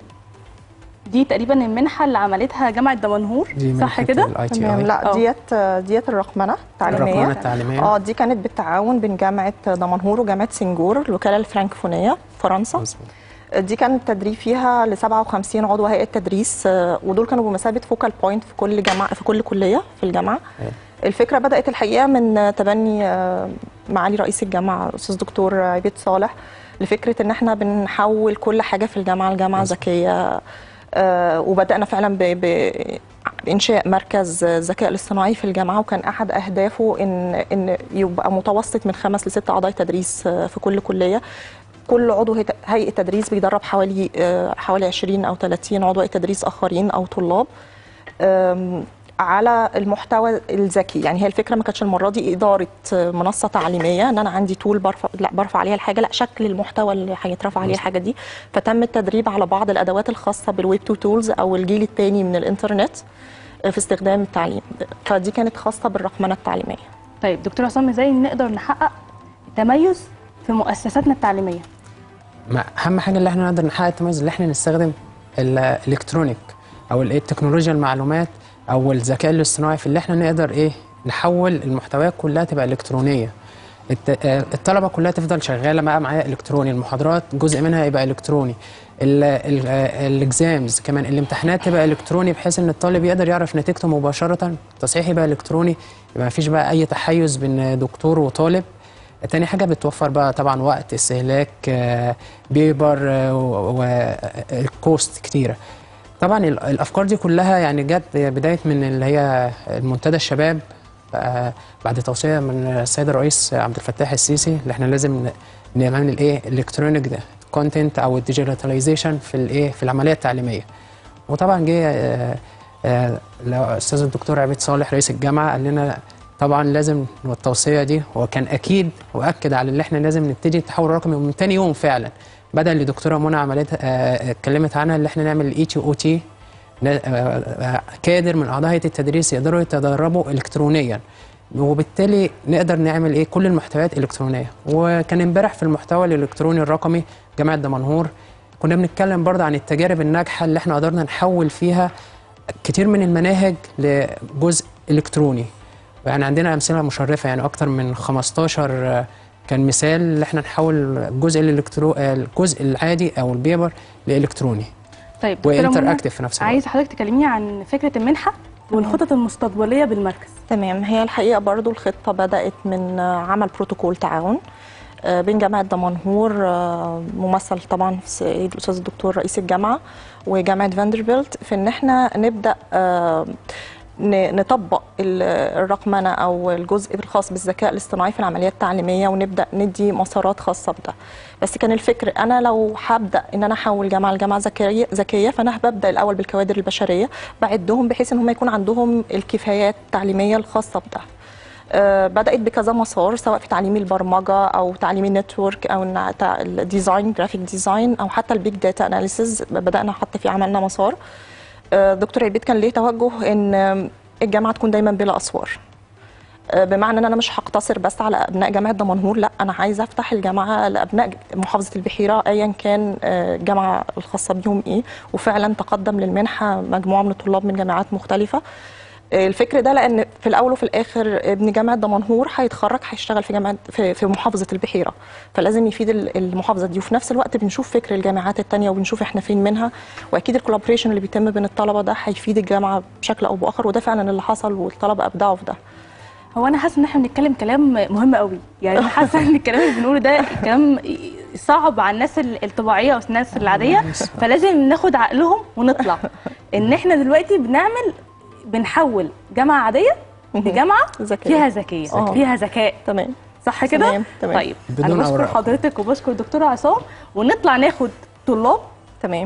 دي تقريبا المنحه اللي عملتها جامعه دمنهور دي صح منحة كده ال ITI. تمام لا آه. ديت ديت الرقمنه التعليميه الرقمنة التعليمية. اه دي كانت بالتعاون بين جامعه دمنهور وجامعه سنجور الوكاله الفرنكفونيه فرنسا دي كان التدريب فيها ل 57 عضو هيئه تدريس آه، ودول كانوا بمثابه فوكال بوينت في كل جامعه في كل كليه في الجامعه الفكره بدات الحقيقه من آه، تبني آه، معالي رئيس الجامعه الاستاذ دكتور عبيد صالح لفكره ان احنا بنحول كل حاجه في الجامعه لجامعه ذكيه آه، وبدانا فعلا ب- ب- بانشاء مركز الذكاء الاصطناعي في الجامعه وكان احد اهدافه ان ان يبقى متوسط من خمس لست اعضاء تدريس آه، في كل كليه كل عضو هيئة- هيئه تدريس بيدرب حوالي آه، حوالي 20 او 30 عضو هيئه تدريس اخرين او طلاب آم، على المحتوى الذكي يعني هي الفكره ما كانتش المره دي اداره منصه تعليميه ان انا عندي تول برفع لا برفع عليها الحاجه لا شكل المحتوى اللي هيترفع عليه الحاجه دي فتم التدريب على بعض الادوات الخاصه بالويب 2 تولز او الجيل الثاني من الانترنت في استخدام التعليم فدي كانت خاصه بالرقمنه التعليميه طيب دكتور عصام ازاي نقدر نحقق تميز في مؤسساتنا التعليميه ما اهم حاجه اللي احنا نقدر نحقق التميز اللي احنا نستخدم الالكترونيك او الايه التكنولوجيا المعلومات او الذكاء الاصطناعي في اللي احنا نقدر ايه نحول المحتويات كلها تبقى الكترونيه الت- آه، الطلبه كلها تفضل شغاله بقى معايا الكتروني المحاضرات جزء منها يبقى الكتروني الاكزامز كمان الامتحانات تبقى الكتروني بحيث ان الطالب يقدر يعرف نتيجته مباشره التصحيح يبقى الكتروني يبقى ما فيش بقى اي تحيز بين دكتور وطالب تاني حاجة بتوفر بقى طبعا وقت استهلاك آه، بيبر وكوست كتيرة طبعا ال- الأفكار دي كلها يعني جت بداية من اللي هي المنتدى الشباب آه، بعد توصية من السيد الرئيس عبد الفتاح السيسي اللي احنا لازم ن- نعمل الايه الكترونيك كونتنت او الديجيتاليزيشن في الايه في العملية التعليمية وطبعا جه آه، آه، الاستاذ الدكتور عبيد صالح رئيس الجامعه قال لنا طبعا لازم والتوصيه دي هو كان اكيد واكد على اللي احنا لازم نبتدي التحول الرقمي من تاني يوم فعلا بدل اللي دكتوره منى عملتها آه، اتكلمت عنها اللي احنا نعمل الاي تي او تي نا- آه، آه، كادر من اعضاء هيئه التدريس يقدروا يتدربوا الكترونيا وبالتالي نقدر نعمل ايه كل المحتويات الكترونيه وكان امبارح في المحتوى الالكتروني الرقمي جامعه دمنهور كنا بنتكلم برضه عن التجارب الناجحه اللي احنا قدرنا نحول فيها كتير من المناهج لجزء الكتروني يعني عندنا امثله مشرفه يعني اكتر من 15 آه، كان مثال اللي احنا نحول الجزء الالكترو آه، الجزء العادي او البيبر لالكتروني طيب دكتورة منى، وانتراكتيف في نفس الوقت عايز حضرتك تكلميني عن فكره المنحه والخطط المستقبليه بالمركز تمام هي الحقيقه برضو الخطه بدات من آه، عمل بروتوكول تعاون آه، بين جامعه دمنهور آه، ممثل طبعا في سيد الاستاذ الدكتور رئيس الجامعه وجامعه فاندربيلت في ان احنا نبدا آه، ن- نطبق ال- الرقمنه او الجزء الخاص بالذكاء الاصطناعي في العمليات التعليميه ونبدا ندي مسارات خاصه بده بس كان الفكر انا لو هبدا ان انا احول جامعه لجامعه ذكيه ذكيه فانا ببدا الاول بالكوادر البشريه بعدهم بحيث ان هم يكون عندهم الكفايات التعليميه الخاصه بده آه، بدات بكذا مسار سواء في تعليم البرمجه او تعليم النتورك او إن تع- الديزاين جرافيك ديزاين او حتى البيج داتا اناليسيز بدانا حتى في عملنا مسار آه، دكتور عبيد كان ليه توجه ان آم، الجامعه تكون دايما بلا اسوار آه، بمعنى ان انا مش هقتصر بس على ابناء جامعه دمنهور لا انا عايزه افتح الجامعه لابناء محافظه البحيره ايا كان آه، الجامعه الخاصه بيهم ايه وفعلا تقدم للمنحه مجموعه من الطلاب من جامعات مختلفه آه، الفكر ده لان في الاول وفي الاخر ابن جامعه دمنهور هيتخرج هيشتغل في جامعه في, في محافظه البحيره فلازم يفيد ال- المحافظه دي وفي نفس الوقت بنشوف فكر الجامعات التانية وبنشوف احنا فين منها واكيد الكولابريشن اللي بيتم بين الطلبه ده هيفيد الجامعه بشكل او باخر وده فعلا اللي حصل والطلبه ابدعوا في ده هو انا حاسه ان احنا بنتكلم كلام مهم قوي يعني انا حاسه ان الكلام اللي بنقوله ده كلام صعب على الناس ال- الطبيعيه والناس العاديه فلازم ناخد عقلهم ونطلع ان احنا دلوقتي بنعمل بنحول جامعه عاديه لجامعه ذكية. فيها ذكيه آه. فيها ذكاء تمام صح كده تمام، تمام. طيب بدون انا بشكر أوراق. حضرتك وبشكر الدكتوره عصام ونطلع ناخد طلاب تمام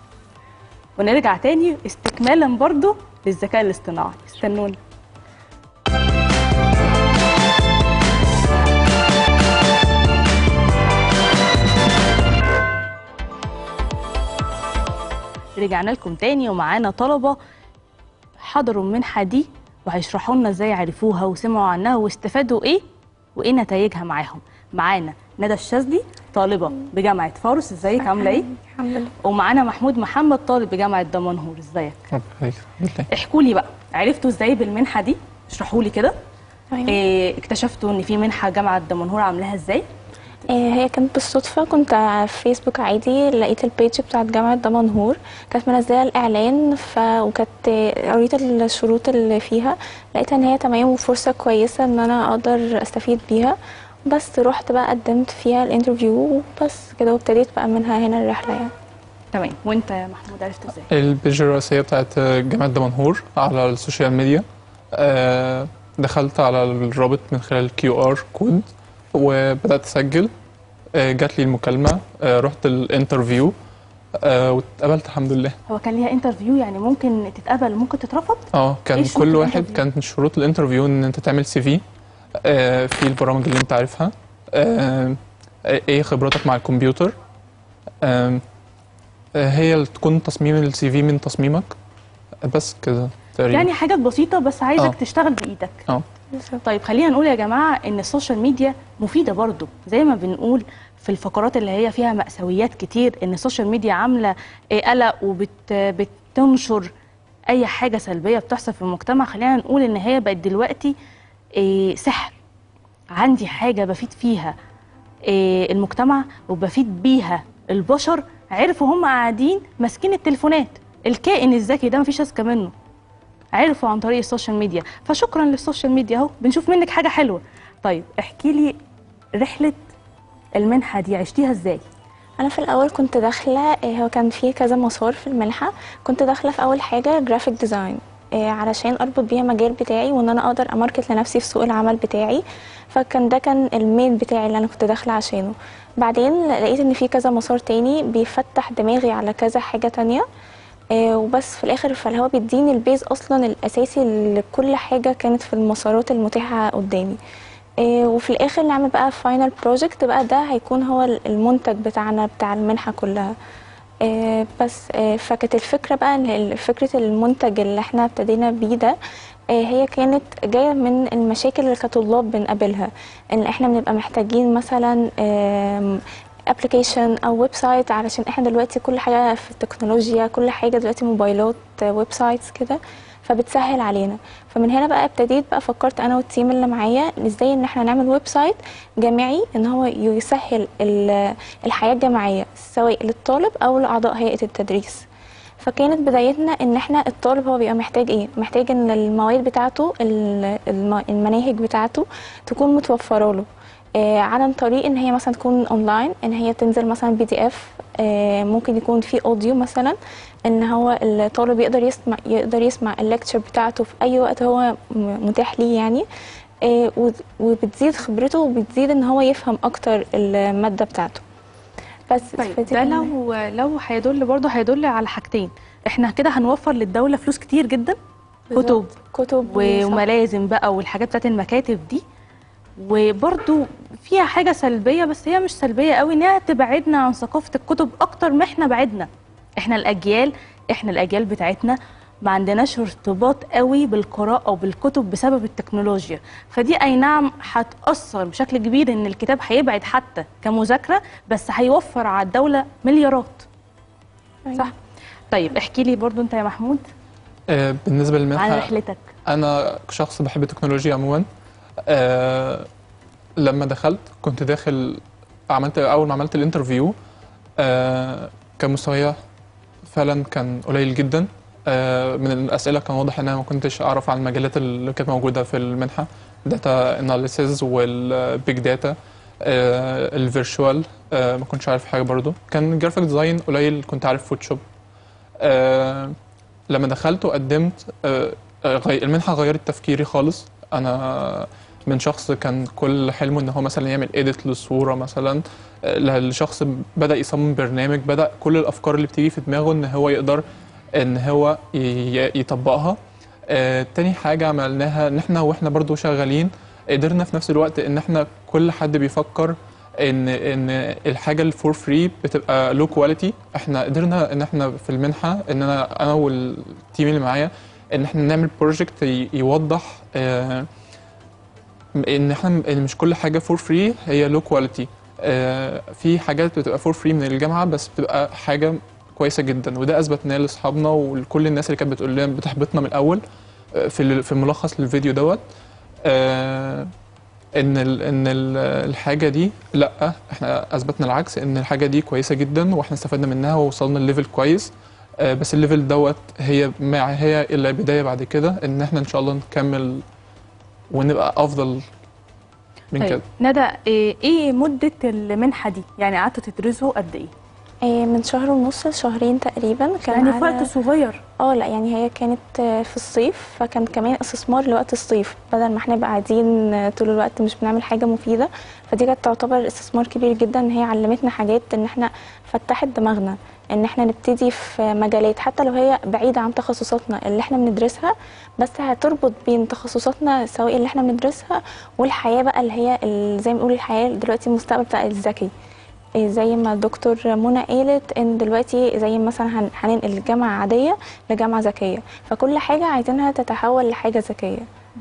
ونرجع تاني استكمالا برضو للذكاء الاصطناعي استنونا رجعنا لكم تاني ومعانا طلبة حضروا المنحة دي وهيشرحوا لنا ازاي عرفوها وسمعوا عنها واستفادوا ايه وايه نتائجها معاهم معانا ندى الشاذلي طالبة بجامعة فارس ازيك عاملة ايه؟ الحمد لله ومعانا محمود محمد طالب بجامعة دمنهور ازيك؟ ربنا يخليك بالله احكوا لي بقى عرفتوا ازاي بالمنحة دي؟ اشرحوا لي كده تمام. إيه اكتشفتوا ان في منحة جامعة دمنهور عاملاها ازاي؟ آه، هي كانت بالصدفة كنت على فيسبوك عادي لقيت البيج بتاعت جامعة دمنهور كانت منزلة الإعلان ف... وكانت آه، قريت الشروط اللي فيها لقيتها إن هي تمام وفرصة كويسة إن أنا أقدر أستفيد بيها بس رحت بقى قدمت فيها الانترفيو وبس كده وابتديت بقى منها هنا الرحلة يعني تمام وانت يا محمود عرفت ازاي؟ البيج الرئيسية بتاعت جامعة دمنهور على السوشيال ميديا آه، دخلت على الرابط من خلال الكيو ار كود وبدأت أسجل آه، جات لي المكالمة آه، رحت الانترفيو آه، واتقبلت الحمد لله هو كان ليها انترفيو يعني ممكن تتقبل وممكن تترفض؟ اه إيه كان شروط كل واحد الانترفيو؟ كانت شروط الانترفيو ان انت تعمل سي في آه، في البرامج اللي انت عارفها آه، ايه خبرتك مع الكمبيوتر آه، آه، هي اللي تكون تصميم السي في من تصميمك بس كده تقريبا يعني حاجات بسيطة بس عايزك آه. تشتغل بإيدك اه طيب خلينا نقول يا جماعة إن السوشيال ميديا مفيدة برضو زي ما بنقول في الفقرات اللي هي فيها مأساويات كتير إن السوشيال ميديا عاملة إيه قلق وبتنشر أي حاجة سلبية بتحصل في المجتمع خلينا نقول إن هي بقت دلوقتي إيه سحر عندي حاجة بفيد فيها إيه المجتمع وبفيد بيها البشر عرفوا هم قاعدين ماسكين التليفونات الكائن الذكي ده مفيش اذكى منه عرفوا عن طريق السوشيال ميديا فشكرا للسوشيال ميديا اهو بنشوف منك حاجه حلوه طيب احكي لي رحله المنحه دي عشتيها ازاي انا في الاول كنت داخله آه، هو كان في كذا مسار في المنحه كنت داخله في اول حاجه جرافيك ديزاين علشان اربط بيها المجال بتاعي وان انا اقدر اماركت لنفسي في سوق العمل بتاعي فكان ده كان المين بتاعي اللي انا كنت داخله عشانه بعدين لقيت ان في كذا مسار تاني بيفتح دماغي على كذا حاجه تانية آه، وبس في الاخر فالهو بيديني البيز اصلا الاساسي لكل حاجه كانت في المسارات المتاحه قدامي آه، وفي الاخر نعمل بقى فاينل بروجكت بقى ده هيكون هو المنتج بتاعنا بتاع المنحه كلها آه، بس آه، فكانت الفكرة بقى إن ال- فكرة المنتج اللي احنا ابتدينا بيه ده آه، هي كانت جاية من المشاكل اللي كطلاب بنقابلها ان احنا بنبقى محتاجين مثلا ابلكيشن او ويب سايت علشان احنا دلوقتي كل حاجة في التكنولوجيا كل حاجة دلوقتي موبايلات ويب سايتس كده فبتسهل علينا فمن هنا بقى ابتديت بقى فكرت انا والتيم اللي معايا ازاي ان احنا نعمل ويب سايت جامعي ان هو يسهل ال- الحياه الجامعيه سواء للطالب او لاعضاء هيئه التدريس فكانت بدايتنا ان احنا الطالب هو بيبقى محتاج ايه محتاج ان المواد بتاعته ال- الم- المناهج بتاعته تكون متوفره له آه، عن طريق ان هي مثلا تكون اونلاين ان هي تنزل مثلا بي دي اف ممكن يكون في اوديو مثلا ان هو الطالب يقدر يسمع يقدر يسمع الليكتشر بتاعته في اي وقت هو م- متاح ليه يعني آه، وت- وبتزيد خبرته وبتزيد ان هو يفهم اكتر الماده بتاعته بس طيب فدي ده كان- لو لو هيدل برضه هيدل على حاجتين احنا كده هنوفر للدولة فلوس كتير جدا كتب بالظبط. كتب وصح. وملازم بقى والحاجات بتاعت المكاتب دي وبرضو فيها حاجة سلبية بس هي مش سلبية قوي انها تبعدنا عن ثقافة الكتب اكتر ما احنا بعدنا احنا الاجيال احنا الاجيال بتاعتنا ما عندناش ارتباط قوي بالقراءة او بالكتب بسبب التكنولوجيا فدي اي نعم هتأثر بشكل كبير ان الكتاب هيبعد حتى كمذاكرة بس هيوفر على الدولة مليارات صح طيب احكي لي برضو انت يا محمود آه، بالنسبه عن للمنحه رحلتك انا شخص بحب التكنولوجيا عموما آه لما دخلت كنت داخل عملت اول ما عملت الانترفيو آه كان مستوايا فعلا كان قليل جدا آه من الاسئله كان واضح ان انا ما كنتش اعرف عن المجالات اللي كانت موجوده في المنحه داتا اناليسيز والبيج داتا الفيرشوال ما كنتش عارف حاجه برضو كان جرافيك ديزاين قليل كنت عارف فوتوشوب آه لما دخلت وقدمت آه، آه، غي- المنحه غيرت تفكيري خالص انا من شخص كان كل حلمه ان هو مثلا يعمل اديت للصوره مثلا آه، لشخص بدا يصمم برنامج بدا كل الافكار اللي بتيجي في دماغه ان هو يقدر ان هو ي- يطبقها آه، تاني حاجه عملناها ان احنا واحنا برضو شغالين قدرنا في نفس الوقت ان احنا كل حد بيفكر ان ان الحاجه الفور فري بتبقى لو كواليتي احنا قدرنا ان احنا في المنحه ان انا انا والتيم اللي معايا ان احنا نعمل بروجكت يوضح آه، ان احنا ان مش كل حاجه فور فري هي لو كواليتي في حاجات بتبقى فور فري من الجامعه بس بتبقى حاجه كويسه جدا وده اثبتناه لاصحابنا ولكل الناس اللي كانت بتقول لنا بتحبطنا من الاول آه، في ال- في الملخص للفيديو دوت آه، ان ال ان ال الحاجه دي لا احنا اثبتنا العكس ان الحاجه دي كويسه جدا واحنا استفدنا منها ووصلنا لليفل كويس آه، بس الليفل دوت هي مع هي الا بدايه بعد كده ان احنا ان شاء الله نكمل ونبقى افضل من طيب كده ندى ايه إيه مدة المنحة دي يعني قعدتوا تدرسوا قد ايه آه، من شهر ونص لشهرين تقريبا كان يعني في على- وقت صغير اه لا يعني هي كانت آه، في الصيف فكان كمان استثمار لوقت الصيف بدل ما احنا نبقى قاعدين آه، طول الوقت مش بنعمل حاجه مفيده فدي كانت تعتبر استثمار كبير جدا ان هي علمتنا حاجات ان احنا فتحت دماغنا ان احنا نبتدي في مجالات حتى لو هي بعيده عن تخصصاتنا اللي احنا بندرسها بس هتربط بين تخصصاتنا سواء اللي احنا بندرسها والحياه بقى اللي هي ال- زي ما بنقول الحياه دلوقتي المستقبل بتاع الذكي إيه زي ما الدكتور منى قالت ان دلوقتي زي مثلا هن- هننقل جامعه عاديه لجامعه ذكيه فكل حاجه عايزينها تتحول لحاجه ذكيه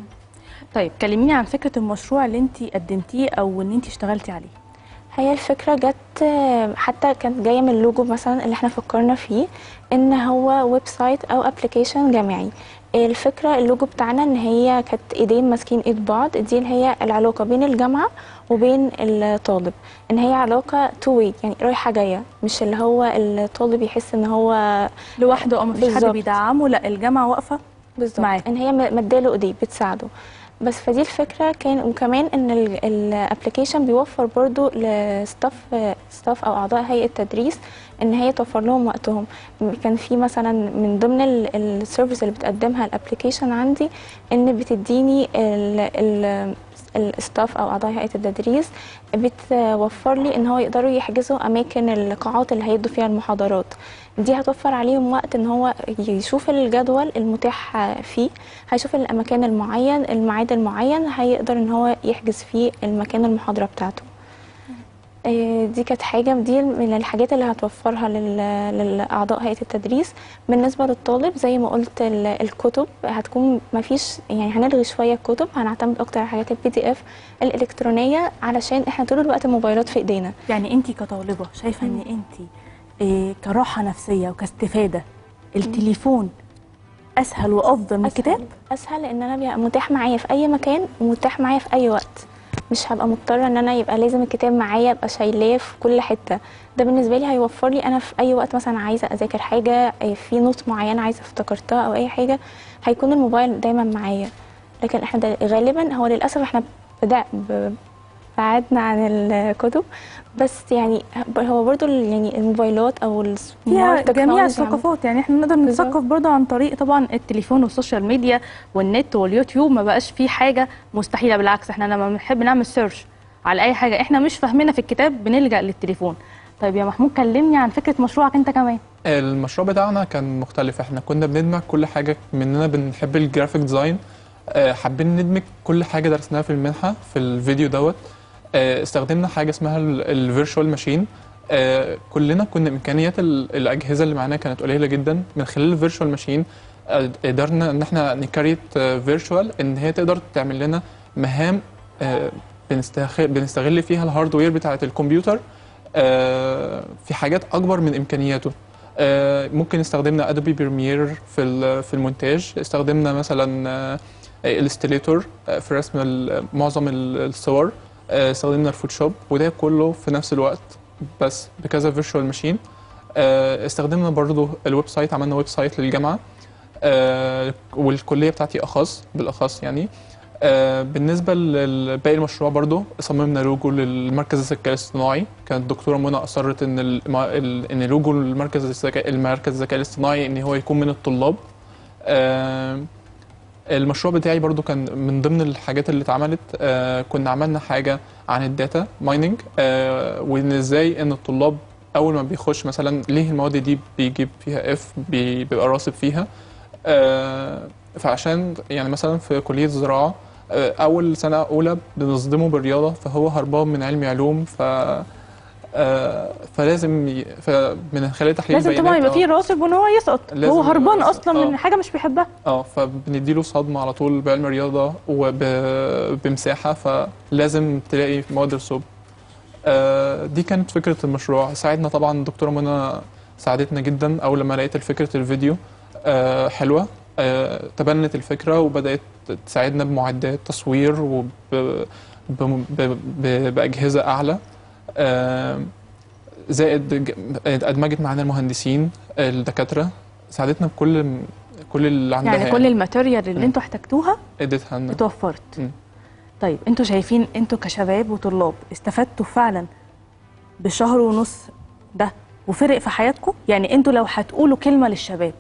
طيب كلميني عن فكرة المشروع اللي انت قدمتيه او ان انت اشتغلتي عليه هي الفكرة جت آه، حتى كانت جاية من اللوجو مثلا اللي احنا فكرنا فيه ان هو ويب سايت او ابلكيشن جامعي الفكرة اللوجو بتاعنا ان هي كانت ايدين ماسكين ايد بعض دي اللي هي العلاقة بين الجامعة وبين الطالب ان هي علاقة تو واي يعني رايحة جاية مش اللي هو الطالب يحس ان هو لوحده او مفيش حد بالظبط. بيدعمه لا الجامعة واقفة بالظبط معاه. ان هي م- مداله ايديه بتساعده بس فدي الفكره كان وكمان ان الابلكيشن بيوفر برضو لستاف ستاف او اعضاء هيئه تدريس ان هي توفر لهم وقتهم م- كان في مثلا من ضمن السيرفيس اللي بتقدمها الابلكيشن عندي ان بتديني ال ال الستاف او اعضاء هيئه التدريس بتوفر لي ان هو يقدروا يحجزوا اماكن القاعات اللي هيدوا فيها المحاضرات دي هتوفر عليهم وقت ان هو يشوف الجدول المتاح فيه هيشوف الاماكن المعين الميعاد المعين هيقدر ان هو يحجز فيه المكان المحاضره بتاعته آه، دي كانت حاجة دي من الحاجات اللي هتوفرها لل- للأعضاء هيئة التدريس بالنسبة للطالب زي ما قلت ال- الكتب هتكون مفيش يعني هنلغي شوية الكتب هنعتمد أكتر على حاجات البي دي اف الإلكترونية علشان احنا طول الوقت الموبايلات في ايدينا يعني انت كطالبه شايفه ان انت إيه كراحه نفسيه وكاستفاده التليفون اسهل وافضل من الكتاب اسهل لان انا بيبقى متاح معايا في اي مكان ومتاح معايا في اي وقت مش هبقى مضطره ان انا يبقى لازم الكتاب معايا ابقى شايلاه في كل حته ده بالنسبه لي هيوفر لي انا في اي وقت مثلا عايزه اذاكر حاجه آه، في نوت معينه عايزه افتكرتها او اي حاجه هيكون الموبايل دايما معايا لكن احنا ده غالبا هو للاسف احنا بدا ب- بعدنا عن الكتب بس يعني هو برضو ال- يعني الموبايلات او فيها السمارت جميع technology الثقافات يعني احنا نقدر نتثقف برضه عن طريق طبعا التليفون والسوشيال ميديا والنت واليوتيوب ما بقاش فيه حاجه مستحيله بالعكس احنا لما بنحب نعمل سيرش على اي حاجه احنا مش فاهمينها في الكتاب بنلجا للتليفون طيب يا محمود كلمني عن فكره مشروعك انت كمان المشروع بتاعنا كان مختلف احنا كنا بندمج كل حاجه مننا بنحب الجرافيك ديزاين آه، حابين ندمج كل حاجه درسناها في المنحه في الفيديو دوت آه، استخدمنا حاجه اسمها الفيرتشوال ماشين كلنا كنا امكانيات ال- الاجهزه اللي معانا كانت قليله جدا من خلال الفيرتشوال ماشين قدرنا ان احنا نكريت فيرتشوال ان هي تقدر تعمل لنا مهام آه، بنستغل بنستغل فيها الهاردوير بتاعه الكمبيوتر آه، في حاجات اكبر من امكانياته آه، ممكن استخدمنا ادوبي بريمير في ال- في المونتاج استخدمنا مثلا الستريتور في رسم ال- معظم ال- الصور آه، استخدمنا الفوتوشوب وده كله في نفس الوقت بس بكذا فيرتشوال ماشين استخدمنا برضو الويب سايت عملنا ويب سايت للجامعه آه، والكليه بتاعتي اخص بالاخص يعني آه، بالنسبه لباقي المشروع برضو صممنا لوجو للمركز الذكاء الاصطناعي كانت الدكتوره منى اصرت ان ال- ما- ال- ان لوجو المركز الذكاء المركز الذكاء الاصطناعي ان هو يكون من الطلاب آه، المشروع بتاعي برضو كان من ضمن الحاجات اللي اتعملت آه كنا عملنا حاجة عن الداتا مايننج آه وان ازاي ان الطلاب اول ما بيخش مثلا ليه المواد دي بيجيب فيها اف بيبقى راسب فيها آه فعشان يعني مثلا في كلية الزراعة آه اول سنة اولى بنصدمه بالرياضة فهو هربان من علم علوم ف آه فلازم ي... فمن خلال تحليل لازم طبعا بيانات، يبقى آه. فيه راسب وان هو يسقط لازم هو يبقى هربان راسب. اصلا من آه. حاجه مش بيحبها اه فبنديله صدمة على طول بعلم الرياضة وبمساحة فلازم تلاقي مواد رسوب آه دي كانت فكرة المشروع ساعدنا طبعا الدكتورة منى ساعدتنا جدا أول لما لقيت فكرة الفيديو آه حلوة آه تبنت الفكرة وبدأت تساعدنا بمعدات تصوير وب ب- ب- ب- بأجهزة أعلى آه زائد ج- أدمجت معانا المهندسين الدكاترة ساعدتنا بكل كل اللي عندها يعني كل الماتيريال اللي انتوا احتجتوها اديتها لنا اتوفرت مم. طيب انتوا شايفين انتوا كشباب وطلاب استفدتوا فعلا بشهر ونص ده وفرق في حياتكم يعني انتوا لو هتقولوا كلمه للشباب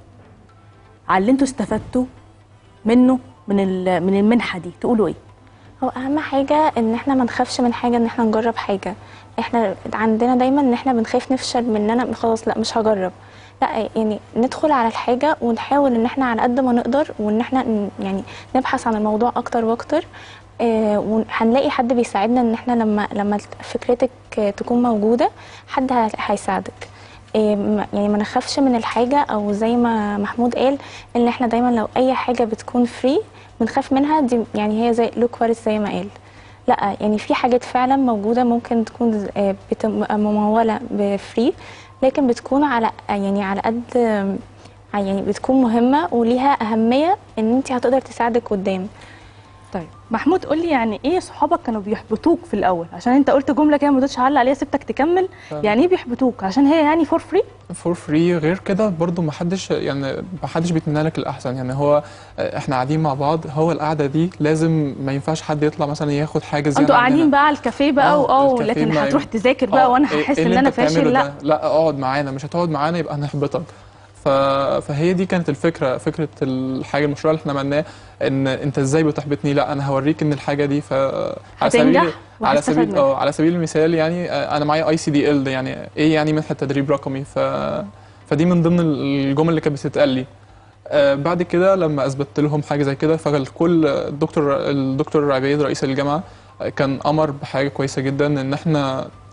على اللي انتوا استفدتوا منه من ال- من المنحه دي تقولوا ايه هو اهم حاجه ان احنا ما نخافش من حاجه ان احنا نجرب حاجه احنا عندنا دايما ان احنا بنخاف نفشل من ان انا خلاص لا مش هجرب لا يعني ندخل على الحاجه ونحاول ان احنا على قد ما نقدر وان احنا ن- يعني نبحث عن الموضوع اكتر واكتر آه، وهنلاقي حد بيساعدنا ان احنا لما لما فكرتك آه، تكون موجوده حد ه- هيساعدك آه، ما- يعني ما نخافش من الحاجه او زي ما محمود قال ان احنا دايما لو اي حاجه بتكون فري بنخاف منها دي يعني هي زي لوك وارث زي ما قال لا يعني في حاجات فعلا موجوده ممكن تكون ز- آه، بتبقى مموله بفري لكن بتكون على يعني على قد آه، يعني بتكون مهمه وليها اهميه ان انت هتقدر تساعدك قدام طيب محمود قول لي يعني ايه صحابك كانوا بيحبطوك في الاول عشان انت قلت جمله كده ما رضيتش اعلق عليها سبتك تكمل فاهم. يعني ايه بيحبطوك عشان هي يعني فور فري فور فري غير كده برضو ما حدش يعني ما حدش بيتمنى لك الاحسن يعني هو آه، احنا قاعدين مع بعض هو القعده دي لازم ما ينفعش حد يطلع مثلا ياخد حاجه زياده انتوا عننا. قاعدين بقى على الكافيه بقى آه، واه الكافيه لكن ما- هتروح تذاكر آه، بقى وانا إيه- هحس إيه اللي ان انا أنت بتعمله فاشل لا ده؟ لا اقعد معانا مش هتقعد معانا يبقى هنحبطك ف... فهي دي كانت الفكره فكره الحاجه المشروع اللي احنا عملناه ان انت ازاي بتحبطني لا انا هوريك ان الحاجه دي ف على سبيل هتنجح على وهتستفاد سبيل منها. اه على سبيل المثال يعني آه، انا معايا اي سي دي ال يعني ايه يعني منحه تدريب رقمي ف فدي من ضمن الجمل اللي كانت بتتقال لي آه، بعد كده لما اثبتت لهم حاجه زي كده فالكل الدكتور الدكتور عبيد رئيس الجامعه آه، كان امر بحاجه كويسه جدا ان احنا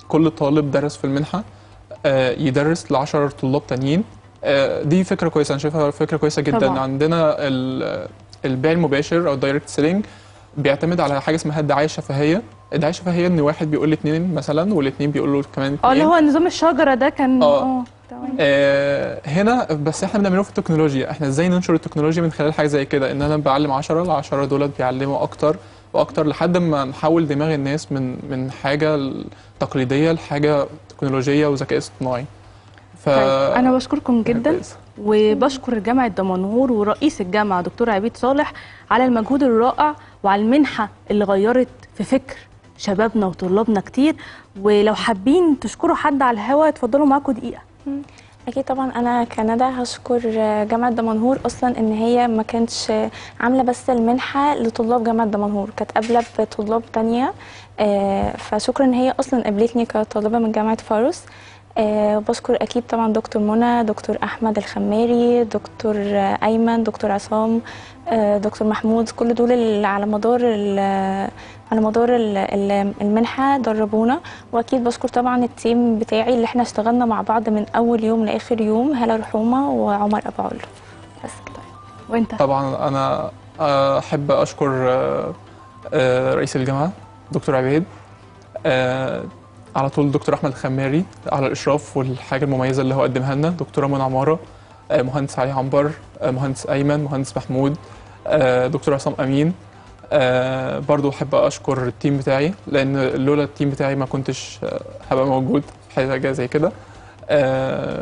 كل طالب درس في المنحه آه، يدرس ل 10 طلاب تانيين آه، دي فكره كويسه انا شايفها فكره كويسه جدا طبعاً. عندنا ال- البيع المباشر او الدايركت سيلينج بيعتمد على حاجه اسمها الدعايه الشفهيه الدعايه الشفهيه ان واحد بيقول لاثنين مثلا والاثنين بيقولوا كمان اه اللي اتنين. هو نظام الشجره ده كان آه. اه تمام آه هنا بس احنا بنعمله في التكنولوجيا احنا ازاي ننشر التكنولوجيا من خلال حاجه زي كده ان انا بعلم 10 ال 10 دولت بيعلموا اكتر واكتر لحد ما نحول دماغ الناس من من حاجه تقليديه لحاجه تكنولوجيه وذكاء اصطناعي ف طيب انا بشكركم جدا وبشكر جامعه دمنهور ورئيس الجامعه دكتور عبيد صالح على المجهود الرائع وعلى المنحه اللي غيرت في فكر شبابنا وطلابنا كتير ولو حابين تشكروا حد على الهوا اتفضلوا معاكم دقيقه مم. اكيد طبعا انا كندى هشكر جامعه دمنهور اصلا ان هي ما كانتش عامله بس المنحه لطلاب جامعه دمنهور كانت قابله بطلاب تانية آه، فشكرا ان هي اصلا قابلتني كطالبه من جامعه فاروس آه، بشكر اكيد طبعا دكتور منى دكتور احمد الخماري دكتور آه، ايمن دكتور عصام آه، دكتور محمود كل دول اللي على مدار ال- على مدار ال- ال- المنحه دربونا واكيد بشكر طبعا التيم بتاعي اللي احنا اشتغلنا مع بعض من اول يوم لاخر يوم هلا رحومه وعمر ابو علو بس كده وانت طبعا انا احب اشكر آه، آه، رئيس الجامعه دكتور عبيد آه، على طول دكتور احمد الخماري على الاشراف والحاجه المميزه اللي هو قدمها لنا دكتوره منى عماره آه، مهندس علي عنبر آه، مهندس ايمن مهندس محمود آه، دكتور عصام امين آه، برضو احب اشكر التيم بتاعي لان لولا التيم بتاعي ما كنتش آه، هبقى موجود في حاجه زي كده آه،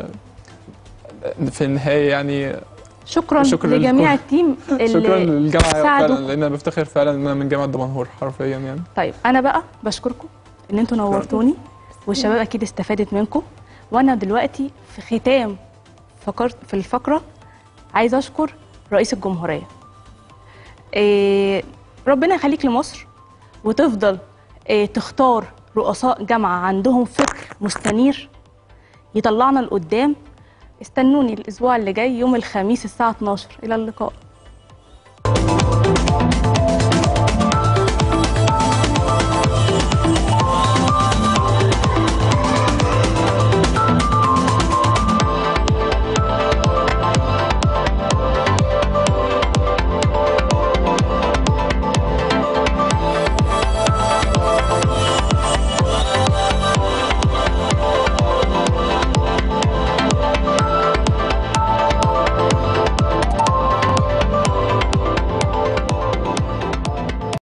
في النهايه يعني شكرا, شكراً لجميع لكم. التيم اللي شكرا للجامعه ساعدوا. فعلا لان انا بفتخر فعلا ان انا من جامعه دمنهور حرفيا يعني طيب انا بقى بشكركم ان انتوا نورتوني والشباب اكيد استفادت منكم وانا دلوقتي في ختام فقرت في الفقره عايزه اشكر رئيس الجمهوريه إيه ربنا يخليك لمصر وتفضل إيه تختار رؤساء جامعه عندهم فكر مستنير يطلعنا لقدام استنوني الاسبوع اللي جاي يوم الخميس الساعه 12 الى اللقاء